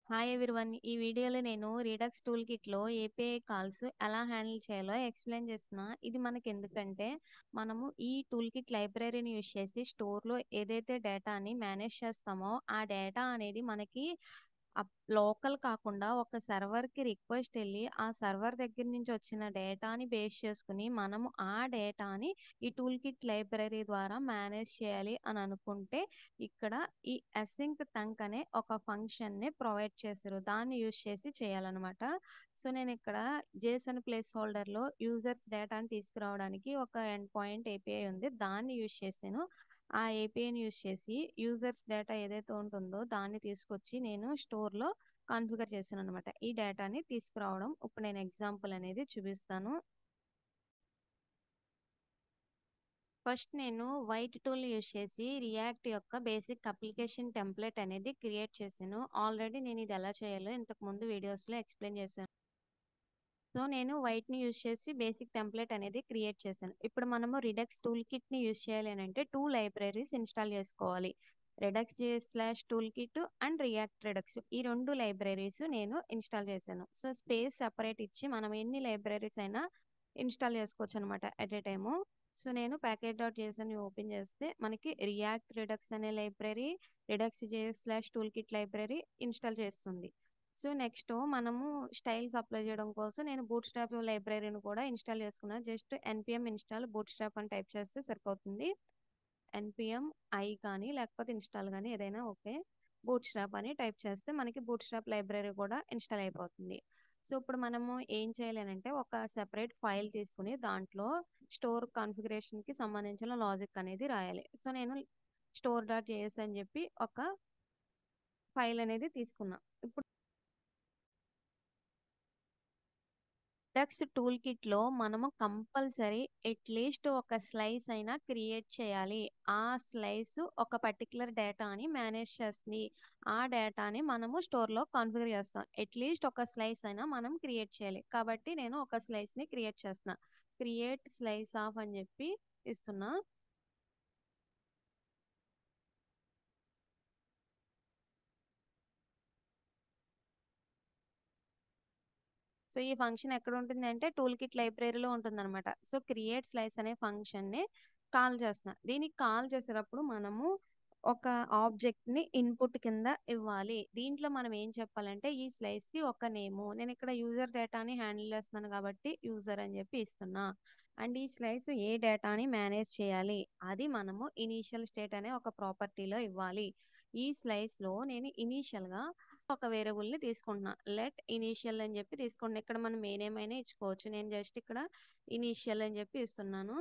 Hi everyone. ఈ వీడియోలో నేను రిడక్స్ టూల్ కిట్‌లో ఏపీఐ కాల్స్ ఎలా హ్యాండిల్ చేయాలో ఎక్స్‌ప్లెయిన్ చేస్తున్నా. ఇది మనకెందుకంటే, మనము ఈ టూల్ కిట్ లైబ్రరీని యూజ్ చేసి స్టోర్‌లో ఏదైతే డేటాని మేనేజ్ చేస్తామో, ఆ డేటా అనేది మనకి అప్ లోకల్ కాకుండా ఒక సర్వర్‌కి రిక్వెస్ట్ ఎళ్లి, ఆ సర్వర్ దగ్గర నుంచి వచ్చిన డేటాని బేస్ చేసుకొని, మనము ఆ డేటాని ఈ టూల్ కిట్ లైబ్రరీ ద్వారా మేనేజ్ చేయాలి అని అనుకుంటే, ఇక్కడ ఈ అసింక్ థంక్ అనే ఒక ఫంక్షన్‌ని ప్రొవైడ్ చేశారు. దాన్ని యూజ్ చేసి చేయాలనమాట. సో, నేనిక్కడ జేసన్ ప్లేస్ హోల్డర్‌లో యూజర్స్ డేటాని తీసుకురావడానికి ఒక ఎండ్ పాయింట్ ఏపీఐ ఉంది. దాన్ని యూజ్ చేశాను. ఆ ఏపీఐని యూజ్ చేసి యూజర్స్ డేటా ఏదైతే ఉంటుందో దాన్ని తీసుకొచ్చి నేను స్టోర్‌లో కాన్ఫిగర్ చేశాననమాట. ఈ డేటాని తీసుకురావడం. ఇప్పుడు నేను ఎగ్జాంపుల్ అనేది చూపిస్తాను. ఫస్ట్ నేను వైట్ టూల్ యూజ్ చేసి రియాక్ట్ యొక్క బేసిక్ అప్లికేషన్ టెంప్లేట్ అనేది క్రియేట్ చేశాను. ఆల్రెడీ నేను ఇది ఎలా చేయాలో ఇంతకుముందు వీడియోస్‌లో ఎక్స్‌ప్లెయిన్ చేశాను. సో, నేను వైట్‌ని యూజ్ చేసి బేసిక్ టెంప్లేట్ అనేది క్రియేట్ చేశాను. ఇప్పుడు మనము రిడక్స్ టూల్ కిట్‌ని యూజ్ చేయాలి అనంటే 2 లైబ్రరీస్ ఇన్‌స్టాల్ చేసుకోవాలి. Redux JS slash tool kit and React Redux. ఈ 2 లైబ్రరీస్ నేను ఇన్‌స్టాల్ చేశాను. సో, స్పేస్ సెపరేట్ ఇచ్చి మనం ఎన్ని లైబ్రరీస్ అయినా ఇన్‌స్టాల్ చేసుకోవచ్చనమాట ఎట్ ఎ టైము. సో, నేను ప్యాకేజ్ డాట్ జేఎస్‌ని ఓపెన్ చేస్తే మనకి రియాక్ట్ రిడక్స్ అనే library, Redux JS slash tool kit library install చేస్తుంది. సో, నెక్స్ట్ మనము స్టైల్స్ అప్లై చేయడం కోసం నేను బూట్‌స్ట్రాప్ లైబ్రరీని కూడా ఇన్‌స్టాల్ చేసుకున్నాను. జస్ట్ ఎన్‌పీఎం ఇన్‌స్టాల్ బూట్‌స్ట్రాప్ అని టైప్ చేస్తే సరిపోతుంది. ఎన్‌పీఎం ఐ కానీ లేకపోతే ఇన్‌స్టాల్ గానీ ఏదైనా ఓకే. బూట్‌స్ట్రాప్ అని టైప్ చేస్తే మనకి బూట్‌స్ట్రాప్ లైబ్రరీ కూడా ఇన్‌స్టాల్ అయిపోతుంది. సో, ఇప్పుడు మనము ఏం చేయాలి అనంటే ఒక సెపరేట్ ఫైల్ తీసుకొని దాంట్లో స్టోర్ కాన్ఫిగరేషన్‌కి సంబంధించిన లాజిక్ అనేది రాయాలి. సో, నేను స్టోర్ డాట్ జేఎస్ అని చెప్పి ఒక ఫైల్ అనేది తీసుకున్నా. ఇప్పుడు రిడక్స్ టూల్ కిట్‌లో మనము కంపల్సరీ అట్‌లీస్ట్ ఒక స్లైస్ అయినా క్రియేట్ చేయాలి. ఆ స్లైస్ ఒక పర్టిక్యులర్ డేటాని మేనేజ్ చేస్తుంది. ఆ డేటాని మనము స్టోర్‌లో కాన్ఫిగర్ చేస్తాం. అట్‌లీస్ట్ ఒక స్లైస్ అయినా మనం క్రియేట్ చేయాలి. కాబట్టి నేను ఒక స్లైస్‌ని క్రియేట్ చేస్తున్నా. క్రియేట్ స్లైస్ ఆఫ్ అని చెప్పి ఇస్తున్నా. సో, ఈ ఫంక్షన్ ఎక్కడ ఉంటుందంటే టూల్ కిట్ లైబ్రరీలో ఉంటుందనమాట. సో, క్రియేట్ స్లైస్ అనే ఫంక్షన్‌ని కాల్ చేస్తున్నా. దీనికి కాల్ చేసేటప్పుడు మనము ఒక ఆబ్జెక్ట్‌ని ఇన్‌పుట్ కింద ఇవ్వాలి. దీంట్లో మనం ఏం చెప్పాలంటే ఈ స్లైస్‌కి ఒక నేము. నేనిక్కడ యూజర్ డేటాని హ్యాండిల్ చేస్తున్నాను కాబట్టి యూజర్ అని చెప్పి ఇస్తున్నా. అండ్ ఈ స్లైస్ ఏ డేటాని మేనేజ్ చేయాలి. అది మనము ఇనీషియల్ స్టేట్ అనే ఒక ప్రాపర్టీలో ఇవ్వాలి. ఈ స్లైస్‌లో నేను ఇనీషియల్‌గా ఒక వేరియబుల్‌ని తీసుకుంటున్నా. లెట్ ఇనీషియల్ అని చెప్పి తీసుకుంటున్నా. ఇక్కడ మనం ఏ నేమ్ అయినా ఇచ్చుకోవచ్చు. నేను జస్ట్ ఇక్కడ ఇనీషియల్ అని చెప్పి ఇస్తున్నాను.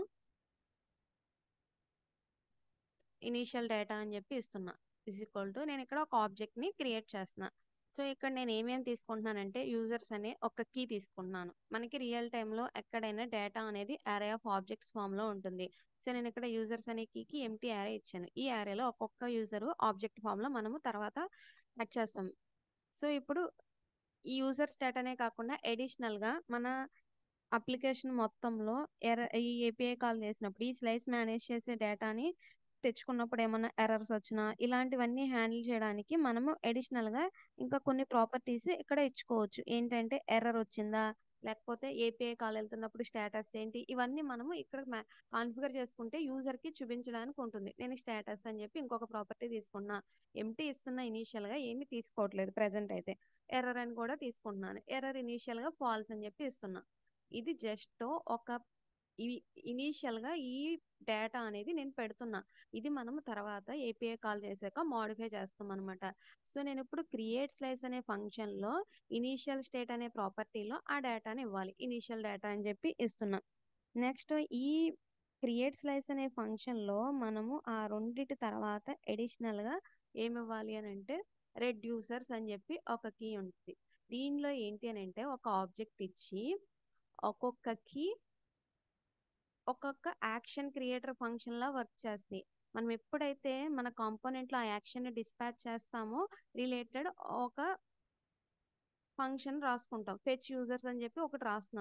ఇనీషియల్ డేటా అని చెప్పి ఇస్తున్నా. ఈజ్ ఈక్వల్ టు నేను ఇక్కడ ఒక ఆబ్జెక్ట్‌ని క్రియేట్ చేస్తున్నా. సో, ఇక్కడ నేను ఏమేమి తీసుకుంటున్నానంటే యూజర్స్ అనే ఒక కీ తీసుకుంటున్నాను. మనకి రియల్ టైమ్‌లో ఎక్కడైనా డేటా అనేది అరే ఆఫ్ ఆబ్జెక్ట్స్ ఫార్మ్‌లో ఉంటుంది. సో, నేను ఇక్కడ యూజర్స్ అనే కీకి ఎంప్టీ అరే ఇచ్చాను. ఈ అరేలో ఒక్కొక్క యూజర్ ఆబ్జెక్ట్ ఫార్మ్‌లో మనము తర్వాత యాడ్ చేస్తాం. సో, ఇప్పుడు ఈ యూజర్స్ డేటానే కాకుండా అడిషనల్‌గా మన అప్లికేషన్ మొత్తంలో ఎర ఈ ఏపీఐ కాల్ చేసినప్పుడు ఈ స్లైస్ మేనేజ్ చేసే డేటాని తెచ్చుకున్నప్పుడు ఏమన్నా ఎర్రర్స్ వచ్చినా ఇలాంటివన్నీ హ్యాండిల్ చేయడానికి మనము అడిషనల్‌గా ఇంకా కొన్ని ప్రాపర్టీస్ ఇక్కడ ఇచ్చుకోవచ్చు. ఏంటంటే ఎర్రర్ వచ్చిందా? లేకపోతే ఏపీఐ కాల్ వెళ్తున్నప్పుడు స్టేటస్ ఏంటి? ఇవన్నీ మనము ఇక్కడ మ్యా కాన్ఫిగర్ చేసుకుంటే యూజర్‌కి చూపించడానికి ఉంటుంది. నేను స్టేటస్ అని చెప్పి ఇంకొక ప్రాపర్టీ తీసుకున్నా. ఎంప్టీ ఇస్తున్నా ఇనీషియల్‌గా ఏమి తీసుకోవట్లేదు ప్రెజెంట్ అయితే. ఎర్రర్ అని కూడా తీసుకుంటున్నాను. ఎర్రర్ ఇనీషియల్‌గా ఫాల్స్ అని చెప్పి ఇస్తున్నా. ఇది జస్ట్ ఒక ఈ ఇనీషియల్‌గా ఈ డేటా అనేది నేను పెడుతున్నా. ఇది మనము తర్వాత ఏపీఐ కాల్ చేశాక మోడిఫై చేస్తామనమాట. సో, నేనిప్పుడు క్రియేట్ స్లైస్ అనే ఫంక్షన్‌లో ఇనీషియల్ స్టేట్ అనే ప్రాపర్టీలో ఆ డేటాని ఇవ్వాలి. ఇనీషియల్ డేటా అని చెప్పి ఇస్తున్నా. నెక్స్ట్ ఈ క్రియేట్ స్లైస్ అనే ఫంక్షన్‌లో మనము ఆ రెండిటి తర్వాత అడిషనల్‌గా ఏమివ్వాలి అనంటే రెడ్యూసర్స్ అని చెప్పి ఒక కీ ఉంటుంది. దీనిలో ఏంటి అనంటే ఒక ఆబ్జెక్ట్ ఇచ్చి ఒక్కొక్క కీ ఒక్కొక్క యాక్షన్ క్రియేటర్ ఫంక్షన్‌లా వర్క్ చేస్తది. మనం ఎప్పుడైతే మన కాంపోనెంట్‌లో ఆ యాక్షన్‌ని డిస్పాచ్ చేస్తామో రిలేటెడ్ ఒక ఫంక్షన్ రాసుకుంటాం. ఫెచ్ యూజర్స్ అని చెప్పి ఒకటి రాస్తున్నాను.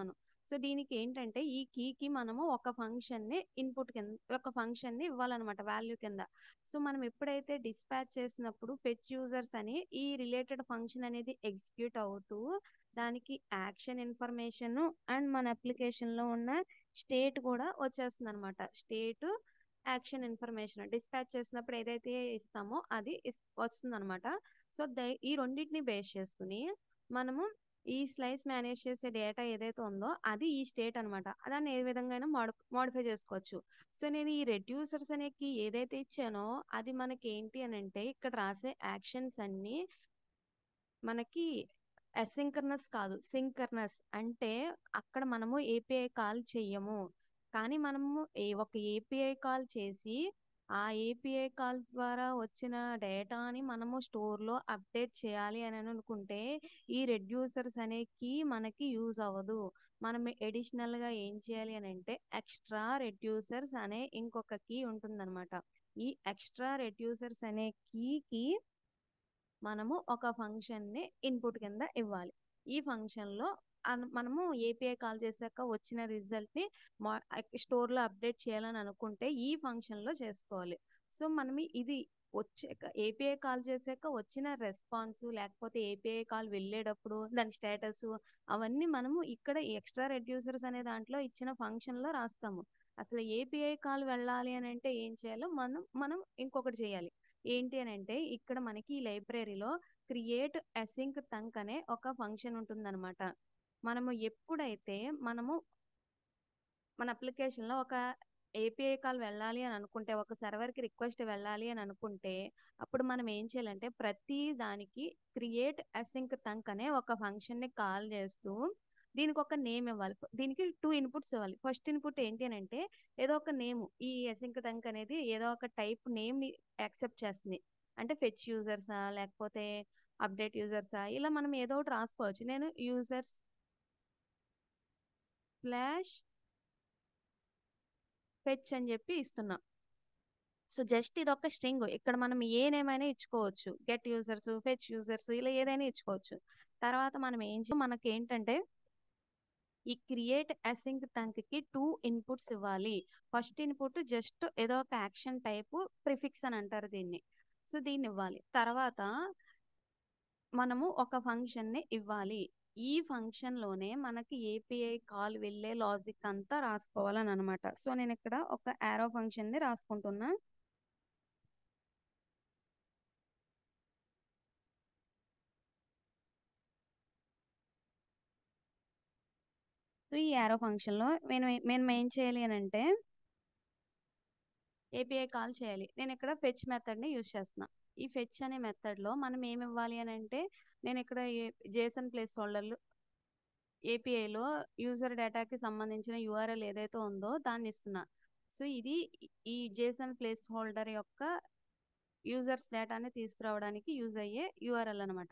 సో దీనికి ఏంటంటే ఈ కీకి మనము ఒక ఫంక్షన్ని ఇన్పుట్ కింద ఒక ఫంక్షన్ని ఇవ్వాలన్నమాట వాల్యూ కింద సో మనం ఎప్పుడైతే డిస్పాచ్ చేసినప్పుడు ఫెచ్ యూజర్స్ అని ఈ రిలేటెడ్ ఫంక్షన్ అనేది ఎగ్జిక్యూట్ అవుతూ దానికి యాక్షన్ ఇన్ఫర్మేషన్ అండ్ మన అప్లికేషన్లో ఉన్న స్టేట్ కూడా వచ్చేస్తుంది అనమాట స్టేట్ యాక్షన్ ఇన్ఫర్మేషన్ డిస్పాచ్ చేసినప్పుడు ఏదైతే ఇస్తామో అది వస్తుంది అనమాట సో ఈ రెండింటిని బేస్ చేసుకుని మనము ఈ స్లైస్ మేనేజ్ చేసే డేటా ఏదైతే ఉందో అది ఈ స్టేట్ అనమాట దాన్ని ఏ విధంగా మోడి మోడిఫై చేసుకోవచ్చు సో నేను ఈ రెడ్యూసర్స్ అనే కీ ఏదైతే ఇచ్చానో అది మనకి ఏంటి అని అంటే ఇక్కడ రాసే యాక్షన్స్ అన్నీ మనకి అసింక్రనస్ కాదు సింక్రనస్ అంటే అక్కడ మనము ఏపీఐ కాల్ చెయ్యము కానీ మనము ఏ ఒక ఏపీఐ కాల్ చేసి ఆ ఏపీఐ కాల్ ద్వారా వచ్చిన డేటాని మనము స్టోర్లో అప్డేట్ చేయాలి అని అనుకుంటే ఈ రెడ్యూసర్స్ అనే కీ మనకి యూజ్ అవ్వదు మనం ఎడిషనల్గా ఏం చేయాలి అని అంటే ఎక్స్ట్రా రెడ్యూసర్స్ అనే ఇంకొక కీ ఉంటుందన్నమాట ఈ ఎక్స్ట్రా రెడ్యూసర్స్ అనే కీకి మనము ఒక ఫంక్షన్ని ఇన్పుట్ కింద ఇవ్వాలి ఈ ఫంక్షన్లో మనము ఏపీఐ కాల్ చేశాక వచ్చిన రిజల్ట్ని మా స్టోర్లో అప్డేట్ చేయాలని అనుకుంటే ఈ ఫంక్షన్లో చేసుకోవాలి సో మనం ఇది వచ్చాక ఏపీఐ కాల్ చేశాక వచ్చిన రెస్పాన్స్ లేకపోతే ఏపీఐ కాల్ వెళ్ళేటప్పుడు దాని స్టేటస్ అవన్నీ మనము ఇక్కడ ఎక్స్ట్రా రెడ్యూసర్స్ అనే దాంట్లో ఇచ్చిన ఫంక్షన్లో రాస్తాము అసలు ఏపీఐ కాల్ వెళ్ళాలి అని అంటే ఏం చేయాలో మనం మనం ఇంకొకటి చేయాలి ఏంటి అని అంటే ఇక్కడ మనకి ఈ లైబ్రరీలో క్రియేట్ అసింక్ తంక్ అనే ఒక ఫంక్షన్ ఉంటుందన్నమాట మనము ఎప్పుడైతే మనము మన అప్లికేషన్లో ఒక ఏపీఐ కాల్ వెళ్ళాలి అని అనుకుంటే ఒక సర్వర్కి రిక్వెస్ట్ వెళ్ళాలి అని అనుకుంటే అప్పుడు మనం ఏం చేయాలంటే ప్రతి దానికి క్రియేట్ అసింక్ తంక్ అనే ఒక ఫంక్షన్ని కాల్ చేస్తూ దీనికి ఒక నేమ్ ఇవ్వాలి దీనికి టూ ఇన్పుట్స్ ఇవ్వాలి ఫస్ట్ ఇన్పుట్ ఏంటి అని అంటే ఏదో ఒక నేమ్ ఈ అసింక్ తంక్ అనేది ఏదో ఒక టైప్ నేమ్ని యాక్సెప్ట్ చేస్తుంది అంటే ఫెచ్ యూజర్సా లేకపోతే అప్డేట్ యూజర్సా ఇలా మనం ఏదో ఒకటి రాసుకోవచ్చు నేను యూజర్స్ స్లాష్ ఫెచ్ అని చెప్పి ఇస్తున్నా సో జస్ట్ ఇది ఒక స్ట్రింగ్ ఇక్కడ మనం ఏ నేమ్ అయినా ఇచ్చుకోవచ్చు గెట్ యూజర్స్ ఫెచ్ యూజర్స్ ఇలా ఏదైనా ఇచ్చుకోవచ్చు తర్వాత మనం ఏం చేయాలి మనకి ఏంటంటే ఈ క్రియేట్ అసింక్ తంక్కి టూ ఇన్పుట్స్ ఇవ్వాలి ఫస్ట్ ఇన్పుట్ జస్ట్ ఏదో ఒక యాక్షన్ టైపు ప్రిఫిక్స్ అని అంటారు దీన్ని సో దీన్ని ఇవ్వాలి తర్వాత మనము ఒక ఫంక్షన్ని ఇవ్వాలి ఈ ఫంక్షన్లోనే మనకి ఏపీఐ కాల్ వెళ్ళే లాజిక్ అంతా రాసుకోవాలని అనమాట సో నేను ఇక్కడ ఒక యారో ఫంక్షన్ని రాసుకుంటున్నా సో ఈ యారో ఫంక్షన్లో నేను మేము ఏం చేయాలి అని అంటే ఏపీఐ కాల్ చేయాలి నేను ఇక్కడ ఫెచ్ మెథడ్ని యూజ్ చేస్తున్నా ఈ ఫెచ్ అనే మెథడ్లో మనం ఏమి ఇవ్వాలి అని అంటే నేను ఇక్కడ జేసన్ ప్లేస్ హోల్డర్లు ఏపీఐలో యూజర్ డేటాకి సంబంధించిన యూఆర్ఎల్ ఏదైతే ఉందో దాన్ని ఇస్తున్నా సో ఇది ఈ జేసన్ ప్లేస్ హోల్డర్ యొక్క యూజర్స్ డేటాని తీసుకురావడానికి యూజ్ అయ్యే యూఆర్ఎల్ అనమాట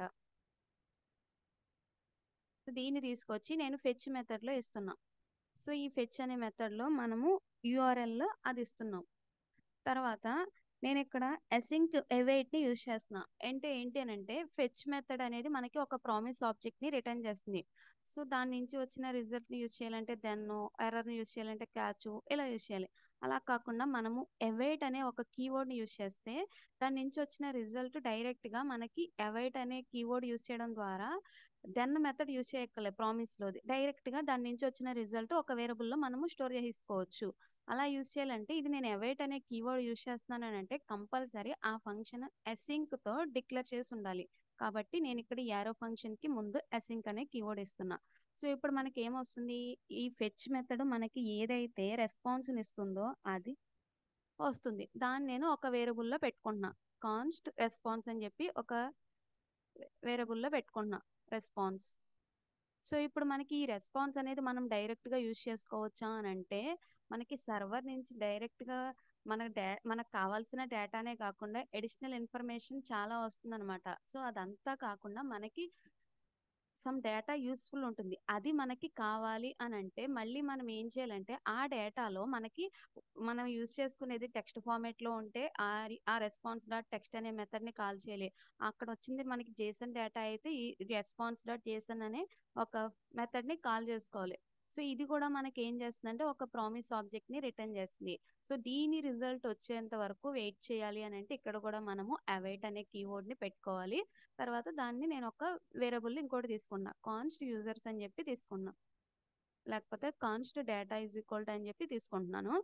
దీన్ని తీసుకొచ్చి నేను ఫెచ్ మెథడ్లో ఇస్తున్నా సో ఈ ఫెచ్ అనే మెథడ్లో మనము యూఆర్ఎల్లో అది ఇస్తున్నాం తర్వాత నేను ఇక్కడ అసింక్ ని యూజ్ చేస్తున్నా అంటే ఏంటి అని అంటే ఫెచ్ మెథడ్ అనేది మనకి ఒక ప్రామిస్ ఆబ్జెక్ట్ని రిటర్న్ చేస్తుంది సో దాని నుంచి వచ్చిన రిజల్ట్ని యూజ్ చేయాలంటే దెన్ ఎర్రర్ని యూజ్ చేయాలంటే క్యాచ్ ఇలా యూజ్ చేయాలి అలా కాకుండా మనము అవైట్ అనే ఒక కీవర్డ్ని యూజ్ చేస్తే దాని నుంచి వచ్చిన రిజల్ట్ డైరెక్ట్గా మనకి అవైట్ అనే కీవర్డ్ యూజ్ చేయడం ద్వారా దెన్ మెథడ్ యూజ్ చేయక్కలే ప్రామిస్లోది డైరెక్ట్గా దాని నుంచి వచ్చిన రిజల్ట్ ఒక వేరియబుల్లో మనము స్టోర్ చేసుకోవచ్చు అలా యూజ్ చేయాలంటే ఇది నేను అవైట్ అనే కీవర్డ్ యూజ్ చేస్తున్నాను అంటే కంపల్సరీ ఆ ఫంక్షన్ అసింక్తో డిక్లేర్ చేసి ఉండాలి కాబట్టి నేను ఇక్కడ యారో ఫంక్షన్కి ముందు అసింక్ అనే కీవర్డ్ ఇస్తున్నా సో ఇప్పుడు మనకి ఏమొస్తుంది ఈ ఫెచ్ మెథడ్ మనకి ఏదైతే రెస్పాన్స్ని ఇస్తుందో అది వస్తుంది దాన్ని నేను ఒక వేరియబుల్లో పెట్టుకుంటున్నా కాన్స్ట్ రెస్పాన్స్ అని చెప్పి ఒక వేరియబుల్లో పెట్టుకుంటున్నా రెస్పాన్స్ సో ఇప్పుడు మనకి ఈ రెస్పాన్స్ అనేది మనం డైరెక్ట్గా యూజ్ చేసుకోవచ్చా అని అంటే మనకి సర్వర్ నుంచి డైరెక్ట్గా మన డే మనకు కావాల్సిన డేటానే కాకుండా ఎడిషనల్ ఇన్ఫర్మేషన్ చాలా వస్తుందన్నమాట సో అదంతా కాకుండా మనకి సమ్ డేటా యూస్ఫుల్ ఉంటుంది అది మనకి కావాలి అని అంటే మళ్ళీ మనం ఏం చేయాలంటే ఆ డేటాలో మనకి మనం యూజ్ చేసుకునేది టెక్స్ట్ ఫార్మేట్లో ఉంటే ఆ ఆ రెస్పాన్స్ డాట్ టెక్స్ట్ అనే మెథడ్ని కాల్ చేయాలి అక్కడ వచ్చింది మనకి జేసన్ డేటా అయితే ఈ రెస్పాన్స్ డాట్ జేసన్ అనే ఒక మెథడ్ని కాల్ చేసుకోవాలి సో ఇది కూడా మనకి ఏం చేస్తుందంటే ఒక ప్రామిస్ ఆబ్జెక్ట్ ని రిటర్న్ చేస్తుంది సో దీని రిజల్ట్ వచ్చేంత వరకు వెయిట్ చేయాలి అని అంటే ఇక్కడ కూడా మనము అవైట్ అనే కీవర్డ్ ని పెట్టుకోవాలి తర్వాత దాన్ని నేను ఒక వేరియబుల్ ఇంకోటి తీసుకున్నా కాన్స్ట్ యూజర్స్ అని చెప్పి తీసుకున్నా లేకపోతే const data is equal to అని చెప్పి తీసుకుంటున్నాను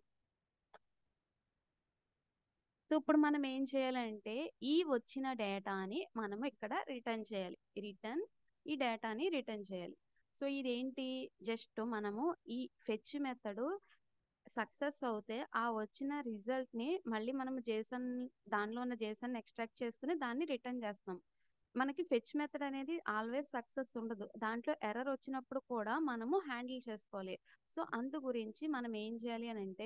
సో ఇప్పుడు మనం ఏం చేయాలంటే ఈ వచ్చిన డేటాని మనము ఇక్కడ రిటర్న్ చేయాలి రిటర్న్ ఈ డేటాని రిటర్న్ చేయాలి సో ఇదేంటి జస్ట్ మనము ఈ ఫెచ్ మెథడ్ సక్సెస్ అవుతే ఆ వచ్చిన రిజల్ట్ ని మళ్ళీ మనం జేసన్ దానిలో ఉన్న జేసన్ ఎక్స్ట్రాక్ట్ చేసుకుని దాన్ని రిటర్న్ చేస్తాం మనకి ఫెచ్ మెథడ్ అనేది ఆల్వేస్ సక్సెస్ ఉండదు దాంట్లో ఎర్రర్ వచ్చినప్పుడు కూడా మనము హ్యాండిల్ చేసుకోవాలి సో అందు గురించి మనం ఏం చేయాలి అని అంటే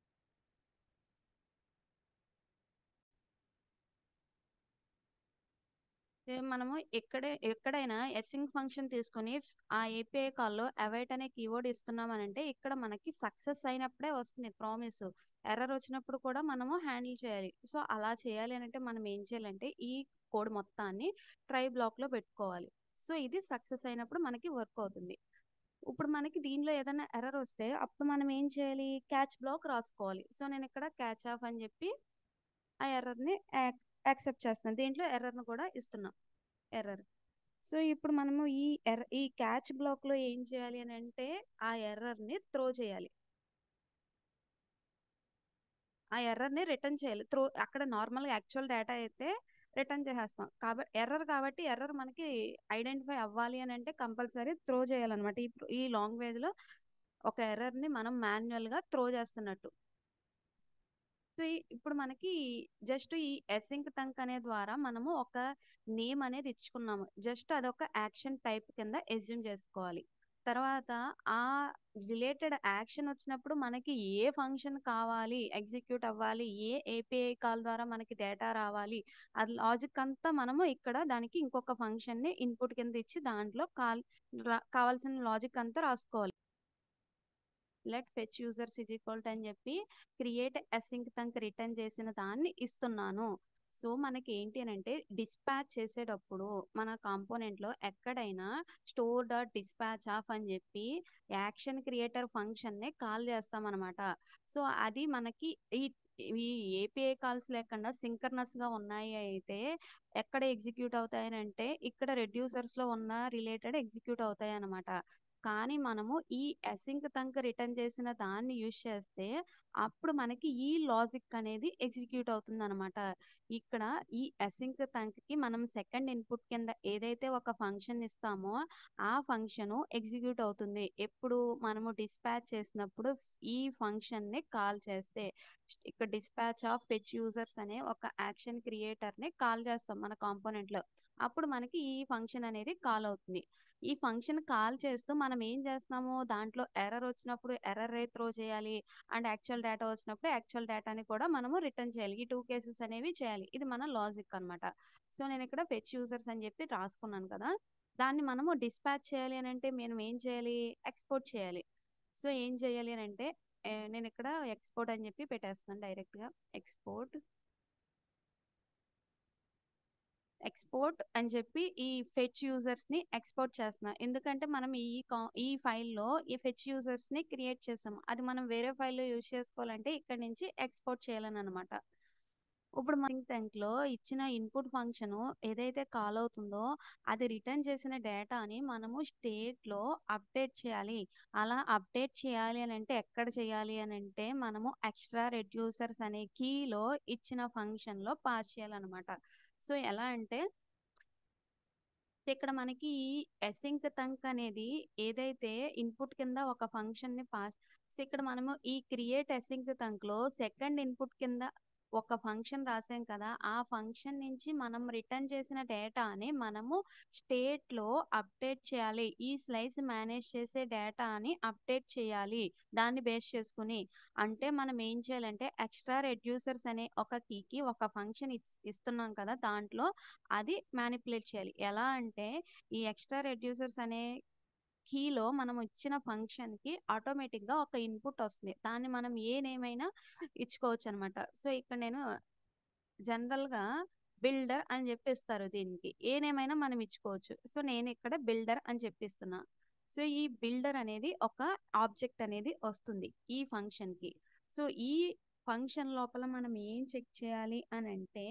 ఏ మనము ఎక్కడే ఎక్కడైనా ఎస్సింగ్ ఫంక్షన్ తీసుకొని ఫ్- ఆ ఏపీఐ కాల్లో అవైట్ అనే కీవర్డ్ ఇస్తున్నామనంటే ఇక్కడ మనకి సక్సెస్ అయినప్పుడే వస్తుంది ప్రామిస్ ఎర్రర్ వచ్చినప్పుడు కూడా మనము హ్యాండిల్ చేయాలి సో అలా చేయాలి అని అంటే మనం ఏం చేయాలంటే ఈ కోడ్ మొత్తాన్ని ట్రై బ్లాక్ లో పెట్టుకోవాలి సో ఇది సక్సెస్ అయినప్పుడు మనకి వర్క్ అవుతుంది ఇప్పుడు మనకి దీనిలో ఏదైనా ఎర్రర్ వస్తే అప్పుడు మనం ఏం చేయాలి క్యాచ్ బ్లాక్ రాసుకోవాలి సో నేను ఇక్కడ క్యాచ్ ఆఫ్ అని చెప్పి ఆ ఎర్రర్ని యాక్సెప్ట్ చేస్తున్నాను దీంట్లో ఎర్రర్ని కూడా ఇస్తున్నాం ఎర్రర్ సో ఇప్పుడు మనము ఈ ఎర్ర ఈ క్యాచ్ బ్లాక్ లో ఏం చేయాలి అని అంటే ఆ ఎర్రర్ ని త్రో చేయాలి ఆ ఎర్రర్ ని రిటర్న్ చేయాలి త్రో అక్కడ నార్మల్ గా యాక్చువల్ డేటా అయితే రిటర్న్ చేసేస్తాం కాబట్టి ఎర్రర్ కాబట్టి ఎర్రర్ మనకి ఐడెంటిఫై అవ్వాలి అని అంటే కంపల్సరీ త్రో చేయాలన్నమాట ఈ ఈ లాంగ్వేజ్ లో ఒక ఎర్రర్ ని మనం మాన్యువల్ గా త్రో చేస్తున్నట్టు సో ఈ- ఇప్పుడు మనకి జస్ట్ ఈ ఎసింక్ తంక్ అనే ద్వారా మనము ఒక నేమ్ అనేది ఇచ్చుకున్నాము జస్ట్ అదొక యాక్షన్ టైప్ కింద ఎజ్యూమ్ చేసుకోవాలి తర్వాత ఆ రిలేటెడ్ యాక్షన్ వచ్చినప్పుడు మనకి ఏ ఫంక్షన్ కావాలి ఎగ్జిక్యూట్ అవ్వాలి ఏ ఏపీఐ కాల్ ద్వారా మనకి డేటా రావాలి అది లాజిక్ అంతా మనము ఇక్కడ దానికి ఇంకొక ఫంక్షన్ ని ఇన్పుట్ కింద ఇచ్చి దాంట్లో కాల్ రా- కావాల్సిన లాజిక్ అంతా రాసుకోవాలి let fetch users is equal to అని చెప్పి క్రియేట్ అసింక్ తంక్ రిటర్న్ చేసిన దాన్ని ఇస్తున్నాను సో మనకి ఏంటి అని అంటే డిస్పాచ్ చేసేటప్పుడు మన కాంపోనెంట్ లో ఎక్కడైనా స్టోర్ డాట్ డిస్పాచ్ ఆఫ్ అని చెప్పి యాక్షన్ క్రియేటర్ ఫంక్షన్ ని కాల్ చేస్తాం అనమాట సో అది మనకి ఈ ఈ ఏపీఐ కాల్స్ లేకుండా సింకర్నస్ గా ఉన్నాయి అయితే ఎక్కడ ఎగ్జిక్యూట్ అవుతాయని అంటే ఇక్కడ రెడ్యూసర్స్ లో ఉన్న రిలేటెడ్ ఎగ్జిక్యూట్ అవుతాయి అనమాట కానీ మనము ఈ అసింక్ తంక్ రిటర్న్ చేసిన దాన్ని యూజ్ చేస్తే అప్పుడు మనకి ఈ లాజిక్ అనేది ఎగ్జిక్యూట్ అవుతుంది అనమాట ఇక్కడ ఈ అసింక్ తంక్ కి మనం సెకండ్ ఇన్పుట్ కింద ఏదైతే ఒక ఫంక్షన్ ఇస్తామో ఆ ఫంక్షన్ ఎగ్జిక్యూట్ అవుతుంది ఎప్పుడు మనము డిస్పాచ్ చేసినప్పుడు ఈ ఫంక్షన్ ని కాల్ చేస్తే ఇక్కడ డిస్పాచ్ ఆఫ్ ఫెచ్ యూజర్స్ అనే ఒక యాక్షన్ క్రియేటర్ ని కాల్ చేస్తాం మన కాంపోనెంట్ లో అప్పుడు మనకి ఈ ఫంక్షన్ అనేది కాల్ అవుతుంది ఈ ఫంక్షన్ కాల్ చేస్తూ మనం ఏం చేస్తున్నాము దాంట్లో ఎర్రర్ వచ్చినప్పుడు ఎర్రర్ రే త్రో చేయాలి అండ్ యాక్చువల్ డేటా వచ్చినప్పుడు యాక్చువల్ డేటాని కూడా మనము రిటర్న్ చేయాలి ఈ టూ కేసెస్ అనేవి చేయాలి ఇది మన లాజిక్ అన్నమాట సో నేను ఇక్కడ ఫెచ్ యూజర్స్ అని చెప్పి రాసుకున్నాను కదా దాన్ని మనము డిస్పాచ్ చేయాలి అని అంటే మనం ఏం చేయాలి ఎక్స్పోర్ట్ చేయాలి సో ఏం చేయాలి అని అంటే ఏ, నేను ఇక్కడ ఎక్స్పోర్ట్ అని చెప్పి పెట్టేస్తున్నాను డైరెక్ట్ గా ఎక్స్పోర్ట్ ఎక్స్పోర్ట్ అని చెప్పి ఈ ఫెచ్ యూజర్స్ ని ఎక్స్పోర్ట్ చేస్తున్నా ఎందుకంటే మనం ఈ కా- ఈ ఫైల్లో ఈ ఫెచ్ యూజర్స్ ని క్రియేట్ చేసాము అది మనం వేరే ఫైల్లో యూజ్ చేసుకోవాలంటే ఇక్కడ నుంచి ఎక్స్పోర్ట్ చేయాలని అనమాట ఇప్పుడు మన థింక్ లో ఇచ్చిన ఇన్పుట్ ఫంక్షన్ ఏదైతే కాల్ అవుతుందో అది రిటర్న్ చేసిన డేటాని మనము స్టేట్ లో అప్డేట్ చేయాలి అలా అప్డేట్ చేయాలి అని అంటే ఎక్కడ చేయాలి అని అంటే మనము ఎక్స్ట్రా రెడ్యూసర్స్ అనే కీలో ఇచ్చిన ఫంక్షన్ లో పాస్ చేయాలన్నమాట సో ఎలా అంటే ఇక్కడ మనకి ఈ అసింక్ తంక్ అనేది ఏదైతే ఇన్పుట్ కింద ఒక ఫంక్షన్ ని పాస్ సో ఇక్కడ మనము ఈ క్రియేట్ అసింక్ తంక్ లో సెకండ్ ఇన్పుట్ కింద ఒక ఫంక్షన్ రాసాం కదా ఆ ఫంక్షన్ నుంచి మనం రిటర్న్ చేసిన డేటాని మనము స్టేట్ లో అప్డేట్ చేయాలి ఈ స్లైస్ మేనేజ్ చేసే డేటాని అప్డేట్ చేయాలి దాన్ని బేస్ చేసుకుని అంటే మనం ఏం చేయాలంటే ఎక్స్ట్రా రెడ్యూసర్స్ అనే ఒక కీకి ఒక ఫంక్షన్ ఇస్తున్నాం కదా దాంట్లో అది మ్యానిపులేట్ చేయాలి ఎలా అంటే ఈ ఎక్స్ట్రా రెడ్యూసర్స్ అనే కీలో మనం ఇచ్చిన ఫంక్షన్ కి ఆటోమేటిక్ గా ఒక ఇన్పుట్ వస్తుంది దాన్ని మనం ఏ నేమ్ అయినా ఇచ్చుకోవచ్చు అనమాట సో ఇక్కడ నేను జనరల్ గా బిల్డర్ అని చెప్పిస్తారు దీనికి ఏ నేమ్ అయినా మనం ఇచ్చుకోవచ్చు సో నేను ఇక్కడ బిల్డర్ అని చెప్పిస్తున్నా సో ఈ బిల్డర్ అనేది ఒక ఆబ్జెక్ట్ అనేది వస్తుంది ఈ ఫంక్షన్కి సో ఈ ఫంక్షన్ లోపల మనం ఏం చెక్ చేయాలి అని అంటే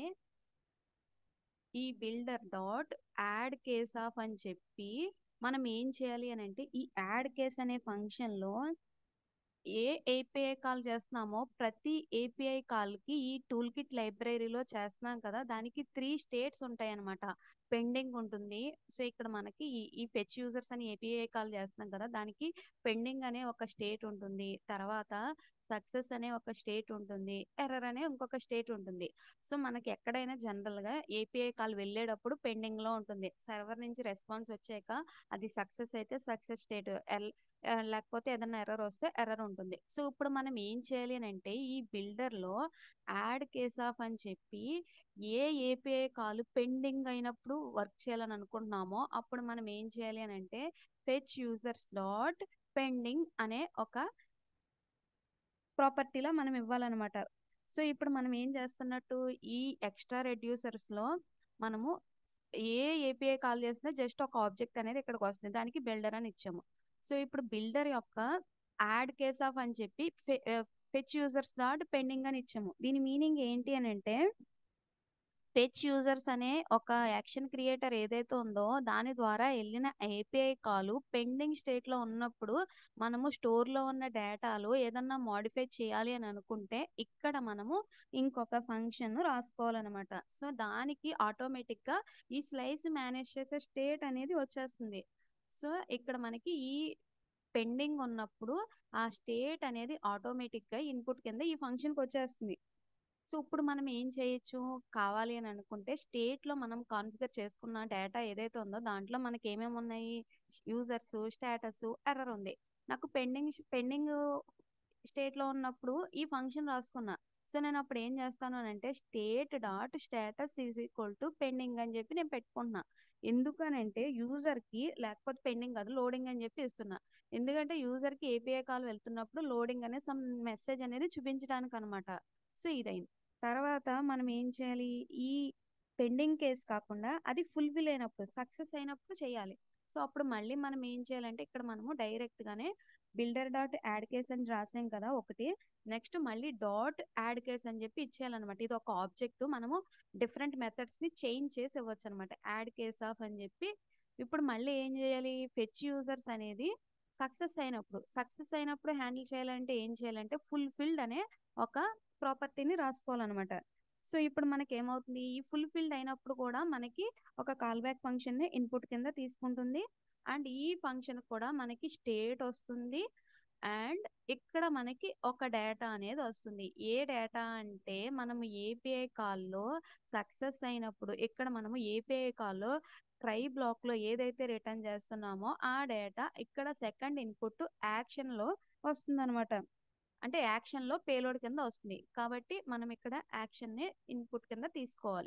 ఈ builder dot add case of అని చెప్పి మనం ఏం చేయాలి అని అంటే ఈ యాడ్ కేస్ అనే ఫంక్షన్లో ఏ ఏపీఐ కాల్ చేస్తున్నామో ప్రతి ఏపీఐ కాల్కి ఈ టూల్ కిట్ లైబ్రరీలో చేస్తున్నాం కదా దానికి త్రీ స్టేట్స్ ఉంటాయి అనమాట పెండింగ్ ఉంటుంది సో ఇక్కడ మనకి ఈ ఈ ఫెచ్ యూజర్స్ అని ఏపీఐ కాల్ చేస్తున్నాం కదా దానికి పెండింగ్ అనే ఒక స్టేట్ ఉంటుంది తర్వాత సక్సెస్ అనే ఒక స్టేట్ ఉంటుంది ఎర్రర్ అనే ఇంకొక స్టేట్ ఉంటుంది సో మనకి ఎక్కడైనా జనరల్గా ఏపీఐ కాల్ వెళ్ళేటప్పుడు పెండింగ్లో ఉంటుంది సర్వర్ నుంచి రెస్పాన్స్ వచ్చాక అది సక్సెస్ అయితే సక్సెస్ స్టేట్ ఎల్ లేకపోతే ఏదైనా ఎర్రర్ వస్తే ఎర్రర్ ఉంటుంది సో ఇప్పుడు మనం ఏం చేయాలి అని అంటే ఈ బిల్డర్లో యాడ్ కేస్ ఆఫ్ అని చెప్పి ఏ ఏపీఐ కాల్ పెండింగ్ అయినప్పుడు వర్క్ చేయాలని అనుకుంటున్నామో అప్పుడు మనం ఏం చేయాలి అని అంటే ఫెచ్ యూజర్స్ డాట్ పెండింగ్ అనే ఒక ప్రాపర్టీలో మనం ఇవ్వాలన్నమాట సో ఇప్పుడు మనం ఏం చేస్తున్నట్టు ఈ ఎక్స్ట్రా రెడ్యూసర్స్లో మనము ఏ ఏపీఐ కాల్ చేసినా జస్ట్ ఒక ఆబ్జెక్ట్ అనేది ఇక్కడికి వస్తుంది దానికి బిల్డర్ అని ఇచ్చాము సో ఇప్పుడు బిల్డర్ యొక్క యాడ్ కేస్ ఆఫ్ అని చెప్పి ఫెచ్ యూజర్స్ డాట్ పెండింగ్ అని ఇచ్చాము దీని మీనింగ్ ఏంటి అని అంటే ఫెచ్ యూజర్స్ అనే ఒక యాక్షన్ క్రియేటర్ ఏదైతే ఉందో దాని ద్వారా వెళ్ళిన ఏపీఐ కాలు పెండింగ్ స్టేట్లో ఉన్నప్పుడు మనము స్టోర్లో ఉన్న డేటాలు ఏదన్నా మాడిఫై చేయాలి అని అనుకుంటే ఇక్కడ మనము ఇంకొక ఫంక్షన్ రాసుకోవాలన్నమాట సో దానికి ఆటోమేటిక్గా ఈ స్లైస్ మేనేజ్ చేసే స్టేట్ అనేది వచ్చేస్తుంది సో ఇక్కడ మనకి ఈ పెండింగ్ ఉన్నప్పుడు ఆ స్టేట్ అనేది ఆటోమేటిక్గా ఇన్పుట్ కింద ఈ ఫంక్షన్కి వచ్చేస్తుంది సో ఇప్పుడు మనం ఏం చేయొచ్చు కావాలి అని అనుకుంటే స్టేట్లో మనం కాన్ఫిగర్ చేసుకున్న డేటా ఏదైతే ఉందో దాంట్లో మనకి ఏమేమి ఉన్నాయి యూజర్స్ స్టేటస్ ఎర్రర్ ఉంది నాకు పెండింగ్ పెండింగ్ స్టేట్లో ఉన్నప్పుడు ఈ ఫంక్షన్ రాసుకున్నా సో నేను అప్పుడు ఏం చేస్తాను అని అంటే state dot status is equal to pending అని చెప్పి నేను పెట్టుకుంటున్నా ఎందుకనంటే యూజర్కి లేకపోతే పెండింగ్ కాదు లోడింగ్ అని చెప్పి ఇస్తున్నా ఎందుకంటే యూజర్కి ఏపీఐ కాల్ వెళ్తున్నప్పుడు లోడింగ్ అనే సమ్ మెసేజ్ అనేది చూపించడానికి అనమాట సో ఇదైంది తర్వాత మనం ఏం చేయాలి ఈ పెండింగ్ కేస్ కాకుండా అది ఫుల్ఫిల్ అయినప్పుడు సక్సెస్ అయినప్పుడు చేయాలి సో అప్పుడు మళ్ళీ మనం ఏం చేయాలంటే ఇక్కడ మనము డైరెక్ట్గానే బిల్డర్ డాట్ యాడ్ కేస్ అని రాసాం కదా ఒకటి నెక్స్ట్ మళ్ళీ డాట్ యాడ్ కేస్ అని చెప్పి ఇచ్చేయాలన్నమాట ఇది ఒక ఆబ్జెక్ట్ మనము డిఫరెంట్ మెథడ్స్ని చేంజ్ చేసి ఇవ్వచ్చు అనమాట యాడ్ కేస్ ఆఫ్ అని చెప్పి ఇప్పుడు మళ్ళీ ఏం చేయాలి ఫెచ్ యూజర్స్ అనేది సక్సెస్ అయినప్పుడు సక్సెస్ అయినప్పుడు హ్యాండిల్ చేయాలంటే ఏం చేయాలంటే ఫుల్ఫిల్డ్ అనే ఒక ప్రాపర్టీని రాసుకోవాలన్నమాట సో ఇప్పుడు మనకి ఏమవుతుంది ఈ ఫుల్ఫిల్డ్ అయినప్పుడు కూడా మనకి ఒక కాల్ బ్యాక్ ఫంక్షన్ని ఇన్పుట్ కింద తీసుకుంటుంది అండ్ ఈ ఫంక్షన్ కూడా మనకి స్టేట్ వస్తుంది అండ్ ఇక్కడ మనకి ఒక డేటా అనేది వస్తుంది ఏ డేటా అంటే మనము ఏపీఐ కాల్లో సక్సెస్ అయినప్పుడు ఇక్కడ మనము ఏపీఐ కాల్లో ట్రై బ్లాక్లో ఏదైతే రిటర్న్ చేస్తున్నామో ఆ డేటా ఇక్కడ సెకండ్ ఇన్పుట్ యాక్షన్లో వస్తుందన్నమాట అంటే యాక్షన్లో పేలోడ్ కింద వస్తుంది కాబట్టి మనం ఇక్కడ యాక్షన్ని ఇన్పుట్ కింద తీసుకోవాలి